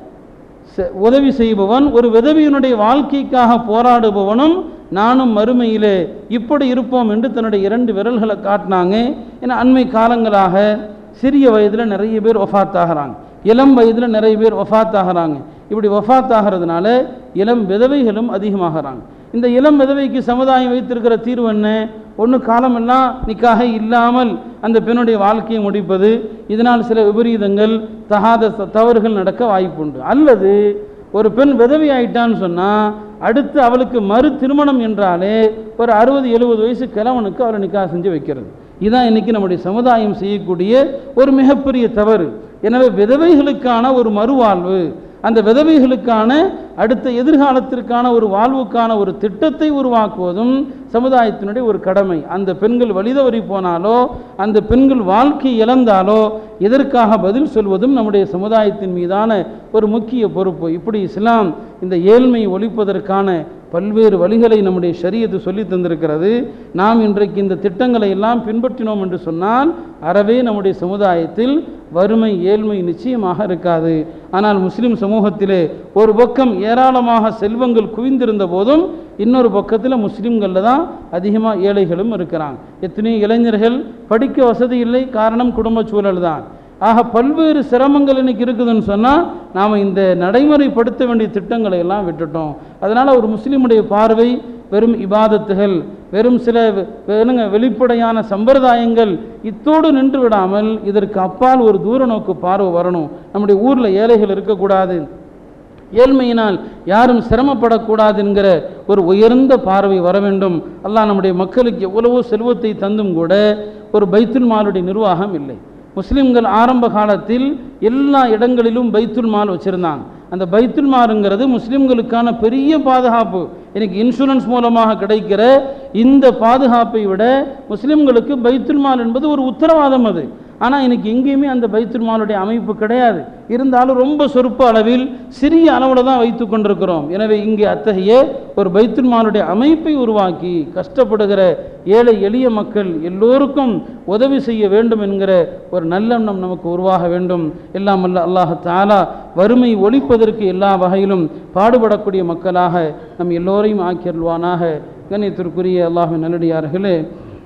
செ- உதவி செய்பவன் ஒரு விதவியினுடைய வாழ்க்கைக்காக போராடுபவனும் நானும் மறுமையிலே இப்படி இருப்போம் என்று தன்னுடைய இரண்டு விரல்களை காட்டினாங்க ஏன்னா அண்மை காலங்களாக சிறிய வயதில் நிறைய பேர் ஒஃபாத் ஆகிறாங்க இளம் வயதில் நிறைய பேர் ஒஃபாத் ஆகிறாங்க இப்படி ஒஃபாத் ஆகிறதுனால இளம் விதவைகளும் அதிகமாகறாங்க இந்த இளம் விதவைக்கு சமுதாயம் வைத்திருக்கிற தீர்வு என்ன ஒன்று காலமெல்லாம் நிக்காக இல்லாமல் அந்த பெண்ணுடைய வாழ்க்கையை முடிப்பது இதனால் சில விபரீதங்கள் தகாத த- தவறுகள் நடக்க வாய்ப்புண்டு அல்லது ஒரு பெண் விதவை ஆயிட்டான்னு சொன்னால் அடுத்து அவளுக்கு மறு திருமணம் என்றாலே ஒரு அறுபது எழுபது வயசு கிழவனுக்கு அவளை நிக்கா செஞ்சு வைக்கிறது இதுதான் இன்னைக்கு நம்முடைய சமுதாயம் செய்யக்கூடிய ஒரு மிகப்பெரிய தவறு எனவே விதவைகளுக்கான ஒரு மறுவாழ்வு அந்த விதவைகளுக்கான அடுத்த எதிர்காலத்திற்கான ஒரு வாழ்வுக்கான ஒரு திட்டத்தை உருவாக்குவதும் சமுதாயத்தினுடைய ஒரு கடமை அந்த பெண்கள் வழிதவறி போனாலோ அந்த பெண்கள் வாழ்க்கை இழந்தாலோ இதற்காக பதில் சொல்வதும் நம்முடைய சமுதாயத்தின் மீதான ஒரு முக்கிய பொறுப்பு இப்படி இஸ்லாம் இந்த ஏழ்மை ஒழிப்பதற்கான பல்வேறு வழிகளை நம்முடைய ஷரியத்து சொல்லி தந்திருக்கிறது நாம் இன்றைக்கு இந்த திட்டங்களை எல்லாம் பின்பற்றினோம் என்று சொன்னால் அறவே நம்முடைய சமுதாயத்தில் வறுமை ஏழ்மை நிச்சயமாக இருக்காது ஆனால் முஸ்லிம் சமூகத்திலே ஒரு பக்கம் ஏராளமாக செல்வங்கள் குவிந்திருந்த போதும் இன்னொரு பக்கத்தில் முஸ்லீம்களில் தான் அதிகமாக ஏழைகளும் இருக்கிறாங்க எத்தனையோ இளைஞர்கள் படிக்க வசதி இல்லை காரணம் குடும்ப சூழல் தான் ஆக பல்வேறு சிரமங்கள் இன்னைக்கு இருக்குதுன்னு சொன்னால் நாம் இந்த நடைமுறைப்படுத்த வேண்டிய திட்டங்களை எல்லாம் விட்டுட்டோம் அதனால் ஒரு முஸ்லீமுடைய பார்வை வெறும் இபாதத்துகள் வெறும் சில வெ- வெறுங்க வெளிப்படையான சம்பிரதாயங்கள் இத்தோடு நின்று விடாமல் இதற்கு அப்பால் ஒரு தூர நோக்கு பார்வை வரணும் நம்முடைய ஊரில் ஏழைகள் இருக்கக்கூடாது ஏழ்மையினால் யாரும் சிரமப்படக்கூடாது என்கிற ஒரு உயர்ந்த பார்வை வர வேண்டும் அல்லாஹ் நம்முடைய மக்களுக்கு எவ்வளவோ செல்வத்தை தந்தும் கூட ஒரு பைத்துல் மாலுடைய நிர்வாகம் இல்லை முஸ்லிம்கள் ஆரம்ப காலத்தில் எல்லா இடங்களிலும் பைத்துல் மால் வச்சுருந்தாங்க அந்த பைத்துல் மாலுங்கிறது முஸ்லிம்களுக்கான பெரிய பாதுகாப்பு இன்னைக்கு இன்சூரன்ஸ் மூலமாக கிடைக்கிற இந்த பாதுகாப்பை விட முஸ்லிம்களுக்கு பைத்துல் மால் என்பது ஒரு உத்தரவாதம் அது ஆனால் இன்னைக்கு எங்கேயுமே அந்த பைத்துல் மாலுடைய அமைப்பு கிடையாது இருந்தாலும் ரொம்ப சொற்ப அளவில் சிறிய அளவில் தான் வைத்து கொண்டிருக்கிறோம் எனவே இங்கே அத்தகைய ஒரு பைத்துல் மாலுடைய அமைப்பை உருவாக்கி கஷ்டப்படுகிற ஏழை எளிய மக்கள் எல்லோருக்கும் உதவி செய்ய வேண்டும் என்கிற ஒரு நல்லெண்ணம் நமக்கு உருவாக வேண்டும் எல்லாம் அல்ல அல்லாஹ் தாலா வறுமை ஒழிப்பதற்கு எல்லா வகையிலும் பாடுபடக்கூடிய மக்களாக நம் எல்லோரையும் ஆக்கியருள்வானாக கண்ணியத்திற்குரிய அல்லாஹின் நல்லடியார்களே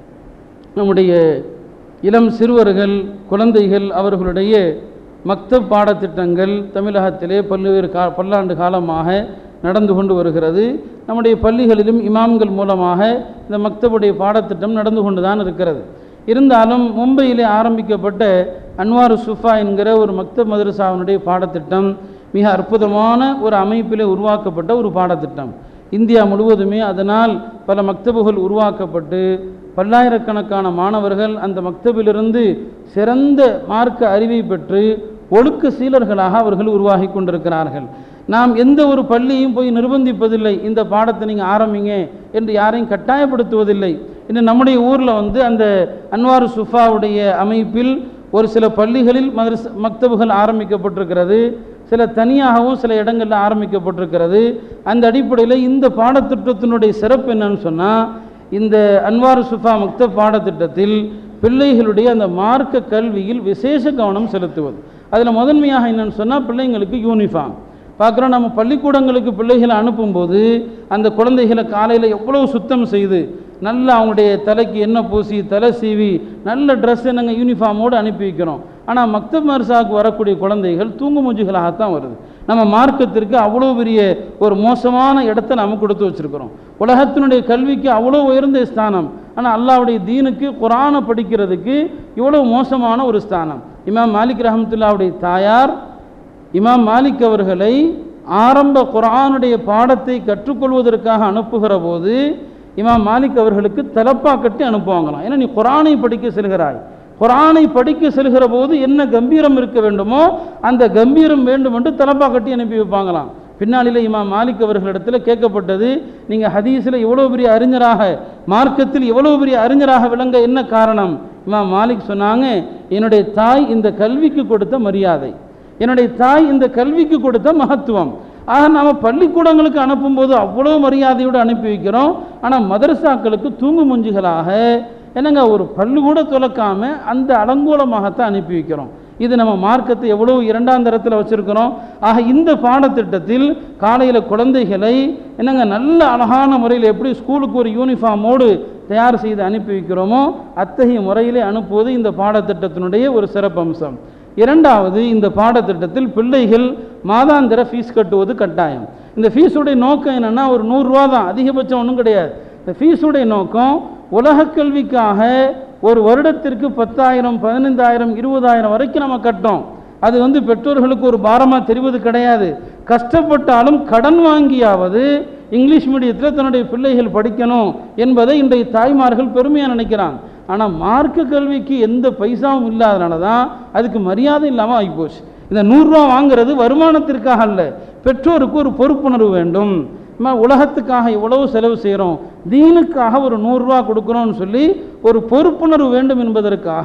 நம்முடைய இளம் சிறுவர்கள் குழந்தைகள் அவர்களுடைய மக்தப் பாடத்திட்டங்கள் தமிழகத்திலே பல்வேறு கா பல்லாண்டு காலமாக நடந்து கொண்டு வருகிறது நம்முடைய பள்ளிகளிலும் இமாம்கள் மூலமாக இந்த மக்தபுடைய பாடத்திட்டம் நடந்து கொண்டு தான் இருக்கிறது இருந்தாலும் மும்பையிலே ஆரம்பிக்கப்பட்ட அன்வாரு சுஃபா என்கிற ஒரு மக்தப் மதரசாவினுடைய பாடத்திட்டம் மிக அற்புதமான ஒரு அமைப்பிலே உருவாக்கப்பட்ட ஒரு பாடத்திட்டம் இந்தியா முழுவதுமே அதனால் பல மக்தபுகள் உருவாக்கப்பட்டு பல்லாயிரக்கணக்கான மாணவர்கள் அந்த மக்தபிலிருந்து சிறந்த மார்க்க அறிவை பெற்று ஒழுக்க சீலர்களாக அவர்கள் உருவாகி கொண்டிருக்கிறார்கள் நாம் எந்த ஒரு பள்ளியும் போய் நிர்பந்திப்பதில்லை இந்த பாடத்தை நீங்கள் ஆரம்பிங்க என்று யாரையும் கட்டாயப்படுத்துவதில்லை இன்னும் நம்முடைய ஊரில் வந்து அந்த அன்வாரு சுஃபாவுடைய அமைப்பில் ஒரு சில பள்ளிகளில் மதரச மக்தபுகள் ஆரம்பிக்கப்பட்டிருக்கிறது சில தனியாகவும் சில இடங்களில் ஆரம்பிக்கப்பட்டிருக்கிறது அந்த அடிப்படையில் இந்த பாடத்திட்டத்தினுடைய சிறப்பு என்னன்னு சொன்னால் இந்த அன்வார் சுஃபா முக்த பாடத்திட்டத்தில் பிள்ளைகளுடைய அந்த மார்க்க கல்வியில் விசேஷ கவனம் செலுத்துவது அதில் முதன்மையாக என்னன்னு சொன்னால் பிள்ளைங்களுக்கு யூனிஃபார்ம் பார்க்குறோம் நம்ம பள்ளிக்கூடங்களுக்கு பிள்ளைகளை அனுப்பும்போது அந்த குழந்தைகளை காலையில் எவ்வளோ சுத்தம் செய்து நல்லா அவங்களுடைய தலைக்கு எண்ணெய் பூசி தலை சீவி நல்ல ட்ரெஸ் என்னங்க யூனிஃபார்மோடு அனுப்பி வைக்கிறோம் ஆனால் மக்தப் மர்சாவுக்கு வரக்கூடிய குழந்தைகள் தூங்கு மூஞ்சிகளாகத்தான் வருது நம்ம மார்க்கத்திற்கு அவ்வளோ பெரிய ஒரு மோசமான இடத்த நம்ம கொடுத்து வச்சுருக்கிறோம் உலகத்தினுடைய கல்விக்கு அவ்வளோ உயர்ந்த ஸ்தானம் ஆனால் அல்லாவுடைய தீனுக்கு குரானை படிக்கிறதுக்கு இவ்வளோ மோசமான ஒரு ஸ்தானம் இமாம் மாலிக் ரஹமத்துல்லாவுடைய தாயார் இமாம் மாலிக் அவர்களை ஆரம்ப குரானுடைய பாடத்தை கற்றுக்கொள்வதற்காக அனுப்புகிற போது இமாம் மாலிக் அவர்களுக்கு தலப்பா கட்டி அனுப்புவாங்களாம் ஏன்னா நீ குரானை படிக்க செல்கிறாய் குரானை படிக்க செல்கிற போது என்ன கம்பீரம் இருக்க வேண்டுமோ அந்த கம்பீரம் வேண்டும் என்று தலப்பா கட்டி அனுப்பி வைப்பாங்களாம் பின்னாளில் இமாம் மாலிக் அவர்களிடத்தில் கேட்கப்பட்டது நீங்கள் ஹதீஸில் இவ்வளோ பெரிய அறிஞராக மார்க்கத்தில் இவ்வளோ பெரிய அறிஞராக விளங்க என்ன காரணம் இமாம் மாலிக் சொன்னாங்க என்னுடைய தாய் இந்த கல்விக்கு கொடுத்த மரியாதை என்னுடைய தாய் இந்த கல்விக்கு கொடுத்த மகத்துவம் ஆக நாம் பள்ளிக்கூடங்களுக்கு அனுப்பும்போது அவ்வளோ மரியாதையோடு அனுப்பி வைக்கிறோம் ஆனால் மதரசாக்களுக்கு தூங்கு முஞ்சுகளாக என்னங்க ஒரு பல்லு கூட துலக்காம அந்த அலங்கோலமாகத்தான் அனுப்பி வைக்கிறோம் இது நம்ம மார்க்கத்தை எவ்வளோ இரண்டாம் தரத்தில் வச்சுருக்கிறோம் ஆக இந்த பாடத்திட்டத்தில் காலையில் குழந்தைகளை என்னங்க நல்ல அழகான முறையில் எப்படி ஸ்கூலுக்கு ஒரு யூனிஃபார்மோடு தயார் செய்து அனுப்பி வைக்கிறோமோ அத்தகைய முறையிலே அனுப்புவது இந்த பாடத்திட்டத்தினுடைய ஒரு சிறப்பம்சம் இரண்டாவது இந்த பாடத்திட்டத்தில் பிள்ளைகள் மாதாந்திர ஃபீஸ் கட்டுவது கட்டாயம் இந்த ஃபீஸுடைய நோக்கம் என்னென்னா ஒரு நூறுரூவா தான் அதிகபட்சம் ஒன்றும் கிடையாது இந்த ஃபீஸுடைய நோக்கம் உலக கல்விக்காக ஒரு வருடத்திற்கு பத்தாயிரம் பதினைந்தாயிரம் இருபதாயிரம் வரைக்கும் நம்ம கட்டோம் அது வந்து பெற்றோர்களுக்கு ஒரு பாரமாக தெரிவது கிடையாது கஷ்டப்பட்டாலும் கடன் வாங்கியாவது இங்கிலீஷ் மீடியத்தில் தன்னுடைய பிள்ளைகள் படிக்கணும் என்பதை இன்றைய தாய்மார்கள் பெருமையாக நினைக்கிறாங்க ஆனால் மார்க்க கல்விக்கு எந்த பைசாவும் இல்லாதனால தான் அதுக்கு மரியாதை இல்லாமல் ஆகிப்போச்சு இந்த நூறுரூவா வாங்குறது வருமானத்திற்காக அல்ல பெற்றோருக்கு ஒரு பொறுப்புணர்வு வேண்டும் நம்ம உலகத்துக்காக இவ்வளவு செலவு செய்கிறோம் தீனுக்காக ஒரு நூறுரூவா கொடுக்குறோம்னு சொல்லி ஒரு பொறுப்புணர்வு வேண்டும் என்பதற்காக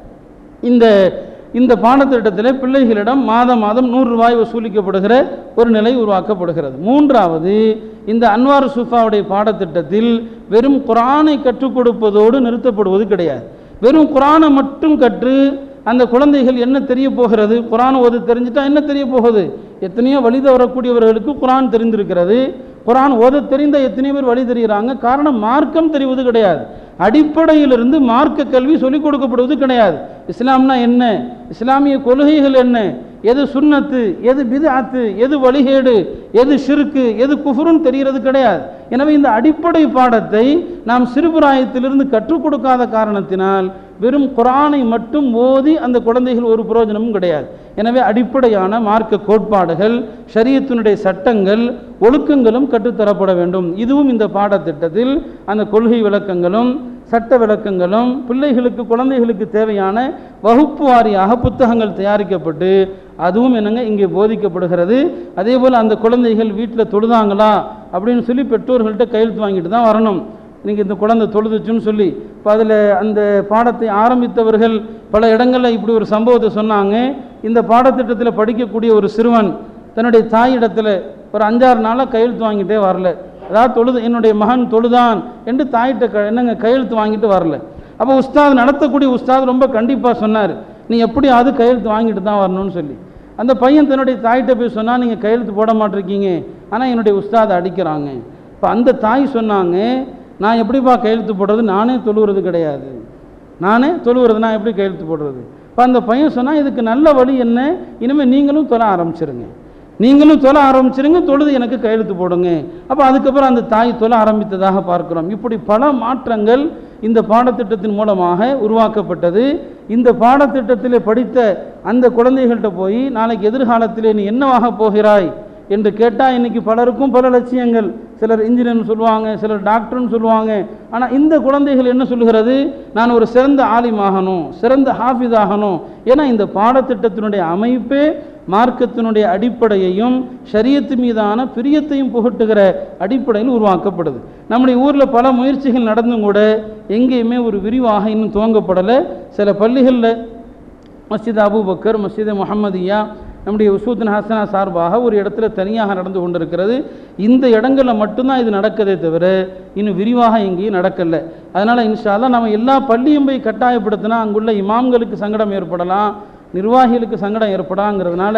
இந்த இந்த பாடத்திட்டத்தில் பிள்ளைகளிடம் மாதம் மாதம் நூறு ரூபாய் வசூலிக்கப்படுகிற ஒரு நிலை உருவாக்கப்படுகிறது மூன்றாவது இந்த அன்வார் சுஃபாவுடைய பாடத்திட்டத்தில் வெறும் குரானை கற்றுக் கொடுப்பதோடு நிறுத்தப்படுவது கிடையாது வெறும் குரானை மட்டும் கற்று அந்த குழந்தைகள் என்ன தெரிய போகிறது குரான் ஓது தெரிஞ்சிட்டா என்ன தெரிய போகுது எத்தனையோ வழி தவறக்கூடியவர்களுக்கு குரான் தெரிந்திருக்கிறது குரான் ஓத தெரிந்த எத்தனை பேர் வழி தெரிகிறாங்க காரணம் மார்க்கம் தெரிவது கிடையாது அடிப்படையிலிருந்து மார்க்க கல்வி சொல்லிக் கொடுக்கப்படுவது கிடையாது இஸ்லாம்னா என்ன இஸ்லாமிய கொள்கைகள் என்ன எது சுன்னத்து எது பிதாத்து எது வழிகேடு எது ஷிருக்கு எது குஃபுருன்னு தெரிகிறது கிடையாது எனவே இந்த அடிப்படை பாடத்தை நாம் சிறுபிராயத்திலிருந்து கற்றுக் கொடுக்காத காரணத்தினால் வெறும் குரானை மட்டும் ஓதி அந்த குழந்தைகள் ஒரு பிரயோஜனமும் கிடையாது எனவே அடிப்படையான மார்க்க கோட்பாடுகள் ஷரியத்தினுடைய சட்டங்கள் ஒழுக்கங்களும் கற்றுத்தரப்பட வேண்டும் இதுவும் இந்த பாடத்திட்டத்தில் அந்த கொள்கை விளக்கங்களும் சட்ட விளக்கங்களும் பிள்ளைகளுக்கு குழந்தைகளுக்கு தேவையான வகுப்பு வாரியாக புத்தகங்கள் தயாரிக்கப்பட்டு அதுவும் என்னங்க இங்கே போதிக்கப்படுகிறது அதே போல் அந்த குழந்தைகள் வீட்டில் தொழுதாங்களா அப்படின்னு சொல்லி பெற்றோர்கள்ட்ட கையெழுத்து வாங்கிட்டு தான் வரணும் நீங்கள் இந்த குழந்தை தொழுதுச்சுன்னு சொல்லி இப்போ அதில் அந்த பாடத்தை ஆரம்பித்தவர்கள் பல இடங்களில் இப்படி ஒரு சம்பவத்தை சொன்னாங்க இந்த பாடத்திட்டத்தில் படிக்கக்கூடிய ஒரு சிறுவன் தன்னுடைய தாயிடத்தில் ஒரு அஞ்சாறு நாளாக கையெழுத்து வாங்கிட்டே வரல அதாவது தொழுது என்னுடைய மகன் தொழுதான் என்று தாயிட்ட க என்னங்க கையெழுத்து வாங்கிட்டு வரல அப்போ உஸ்தாத் நடத்தக்கூடிய உஸ்தாத் ரொம்ப கண்டிப்பாக சொன்னார் நீ எப்படியாவது கையெழுத்து வாங்கிட்டு தான் வரணும்னு சொல்லி அந்த பையன் தன்னுடைய தாயிட்ட போய் சொன்னால் நீங்கள் கையெழுத்து போட மாட்டிருக்கீங்க ஆனால் என்னுடைய உஸ்தாதை அடிக்கிறாங்க இப்போ அந்த தாய் சொன்னாங்க நான் எப்படிப்பா கையெழுத்து போடுறது நானே தொழுகிறது கிடையாது நானே தொழுகிறது நான் எப்படி கையெழுத்து போடுறது இப்போ அந்த பையன் சொன்னால் இதுக்கு நல்ல வழி என்ன இனிமேல் நீங்களும் தொலை ஆரம்பிச்சிருங்க நீங்களும் தொலை ஆரம்பிச்சிருங்க தொழுது எனக்கு கையெழுத்து போடுங்க அப்போ அதுக்கப்புறம் அந்த தாய் தொலை ஆரம்பித்ததாக பார்க்கிறோம் இப்படி பல மாற்றங்கள் இந்த பாடத்திட்டத்தின் மூலமாக உருவாக்கப்பட்டது இந்த பாடத்திட்டத்தில் படித்த அந்த குழந்தைகள்கிட்ட போய் நாளைக்கு எதிர்காலத்திலே நீ என்னவாக போகிறாய் என்று கேட்டால் இன்னைக்கு பலருக்கும் பல லட்சியங்கள் சிலர் இன்ஜினியர்னு சொல்லுவாங்க சிலர் டாக்டர்னு சொல்லுவாங்க ஆனால் இந்த குழந்தைகள் என்ன சொல்லுகிறது நான் ஒரு சிறந்த ஆலிமாகணும் சிறந்த ஹாஃபிஸ் ஆகணும் ஏன்னா இந்த பாடத்திட்டத்தினுடைய அமைப்பே மார்க்கத்தினுடைய அடிப்படையையும் ஷரியத்து மீதான பிரியத்தையும் புகட்டுகிற அடிப்படையில் உருவாக்கப்படுது நம்முடைய ஊரில் பல முயற்சிகள் நடந்தும் கூட எங்கேயுமே ஒரு விரிவாக இன்னும் துவங்கப்படலை சில பள்ளிகளில் மஸ்ஜித் அபூபக்கர் மஸ்ஜித் முஹம்மதியா நம்முடைய உசூத்தின் ஹசனா சார்பாக ஒரு இடத்துல தனியாக நடந்து கொண்டிருக்கிறது இந்த இடங்களில் மட்டும்தான் இது நடக்கதே தவிர இன்னும் விரிவாக எங்கேயும் நடக்கலை அதனால் இன்ஷால்லா நம்ம எல்லா பள்ளியும் போய் கட்டாயப்படுத்தினா அங்குள்ள இமாம்களுக்கு சங்கடம் ஏற்படலாம் நிர்வாகிகளுக்கு சங்கடம் ஏற்படாங்கிறதுனால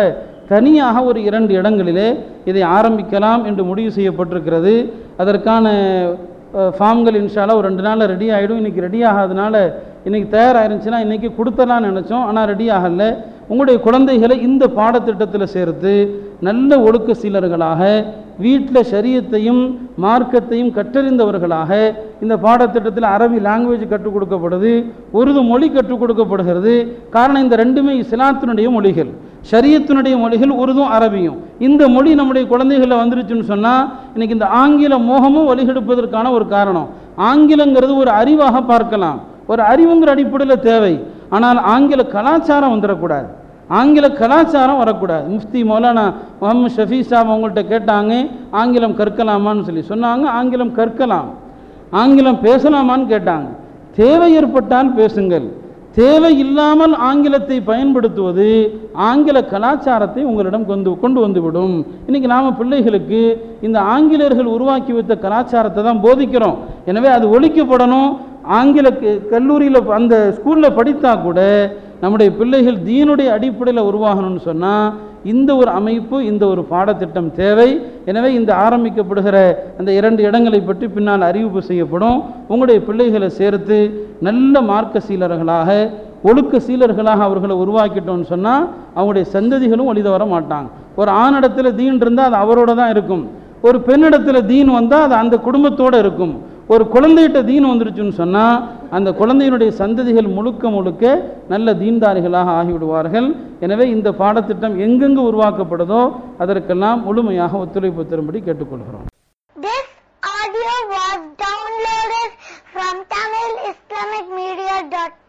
தனியாக ஒரு இரண்டு இடங்களிலே இதை ஆரம்பிக்கலாம் என்று முடிவு செய்யப்பட்டிருக்கிறது அதற்கான அஹ், ஃபார்ம்கள் இன்ஷால்லா ஒரு ரெண்டு நாளில் ரெடி ஆகிடும் இன்றைக்கி ரெடி ஆகாதனால இன்றைக்கி தயாராகிருந்துச்சுன்னா இன்றைக்கி கொடுத்தலாம்னு நினச்சோம் ஆனால் ரெடி ஆகலை உங்களுடைய குழந்தைகளை இந்த பாடத்திட்டத்தில் சேர்த்து நல்ல ஒழுக்க சீலர்களாக வீட்டில் ஷரியத்தையும் மார்க்கத்தையும் கற்றறிந்தவர்களாக இந்த பாடத்திட்டத்தில் அரபி லாங்குவேஜ் கற்றுக் கொடுக்கப்படுது உருது மொழி கற்றுக் கொடுக்கப்படுகிறது காரணம் இந்த ரெண்டுமே இஸ்லாத்தினுடைய மொழிகள் ஷரியத்தினுடைய மொழிகள் உருதும் அரபியும் இந்த மொழி நம்முடைய குழந்தைகளில் வந்துருச்சுன்னு சொன்னால் இன்னைக்கு இந்த ஆங்கில மோகமும் வழிகெடுப்பதற்கான ஒரு காரணம் ஆங்கிலங்கிறது ஒரு அறிவாக பார்க்கலாம் ஒரு அறிவுங்கிற அடிப்படையில் தேவை ஆனால் ஆங்கில கலாச்சாரம் வந்துடக்கூடாது ஆங்கில கலாச்சாரம் வரக்கூடாது முஃப்தி மௌலானா முகமது ஷஃபி சாப் அவங்கள்ட்ட கேட்டாங்க ஆங்கிலம் கற்கலாமான்னு சொல்லி சொன்னாங்க ஆங்கிலம் கற்கலாம் ஆங்கிலம் பேசலாமான்னு கேட்டாங்க தேவை ஏற்பட்டால் பேசுங்கள் தேவை இல்லாமல் ஆங்கிலத்தை பயன்படுத்துவது ஆங்கில கலாச்சாரத்தை உங்களிடம் கொண்டு கொண்டு வந்துவிடும் இன்னைக்கு நாம பிள்ளைகளுக்கு இந்த ஆங்கிலேயர்கள் உருவாக்கி வைத்த கலாச்சாரத்தை தான் போதிக்கிறோம் எனவே அது ஒழிக்கப்படணும் ஆங்கில கல்லூரியில் அந்த ஸ்கூலில் படித்தா கூட நம்முடைய பிள்ளைகள் தீனுடைய அடிப்படையில் உருவாகணும்னு சொன்னால் இந்த ஒரு அமைப்பு இந்த ஒரு பாடத்திட்டம் தேவை எனவே இந்த ஆரம்பிக்கப்படுகிற அந்த இரண்டு இடங்களை பற்றி பின்னால் அறிவிப்பு செய்யப்படும் உங்களுடைய பிள்ளைகளை சேர்த்து நல்ல மார்க்க சீலர்களாக ஒழுக்க சீலர்களாக அவர்களை உருவாக்கிட்டோம்னு சொன்னால் அவங்களுடைய சந்ததிகளும் ஒளித வர மாட்டாங்க ஒரு ஆணிடத்தில் தீன் இருந்தால் அது அவரோட தான் இருக்கும் ஒரு பெண்ணிடத்தில் தீன் வந்தால் அது அந்த குடும்பத்தோடு இருக்கும் ஒரு குழந்தைகிட்ட தீன் வந்துருச்சுன்னு சொன்னால் அந்த குழந்தையினுடைய சந்ததிகள் முழுக்க முழுக்க நல்ல தீன்தாரிகளாக ஆகிவிடுவார்கள் எனவே இந்த பாடத்திட்டம் எங்கெங்கு உருவாக்கப்படுதோ அதற்கெல்லாம் முழுமையாக ஒத்துழைப்பு தரும்படி கேட்டுக்கொள்கிறோம் This audio was downloaded from TamilIslamicMedia.com.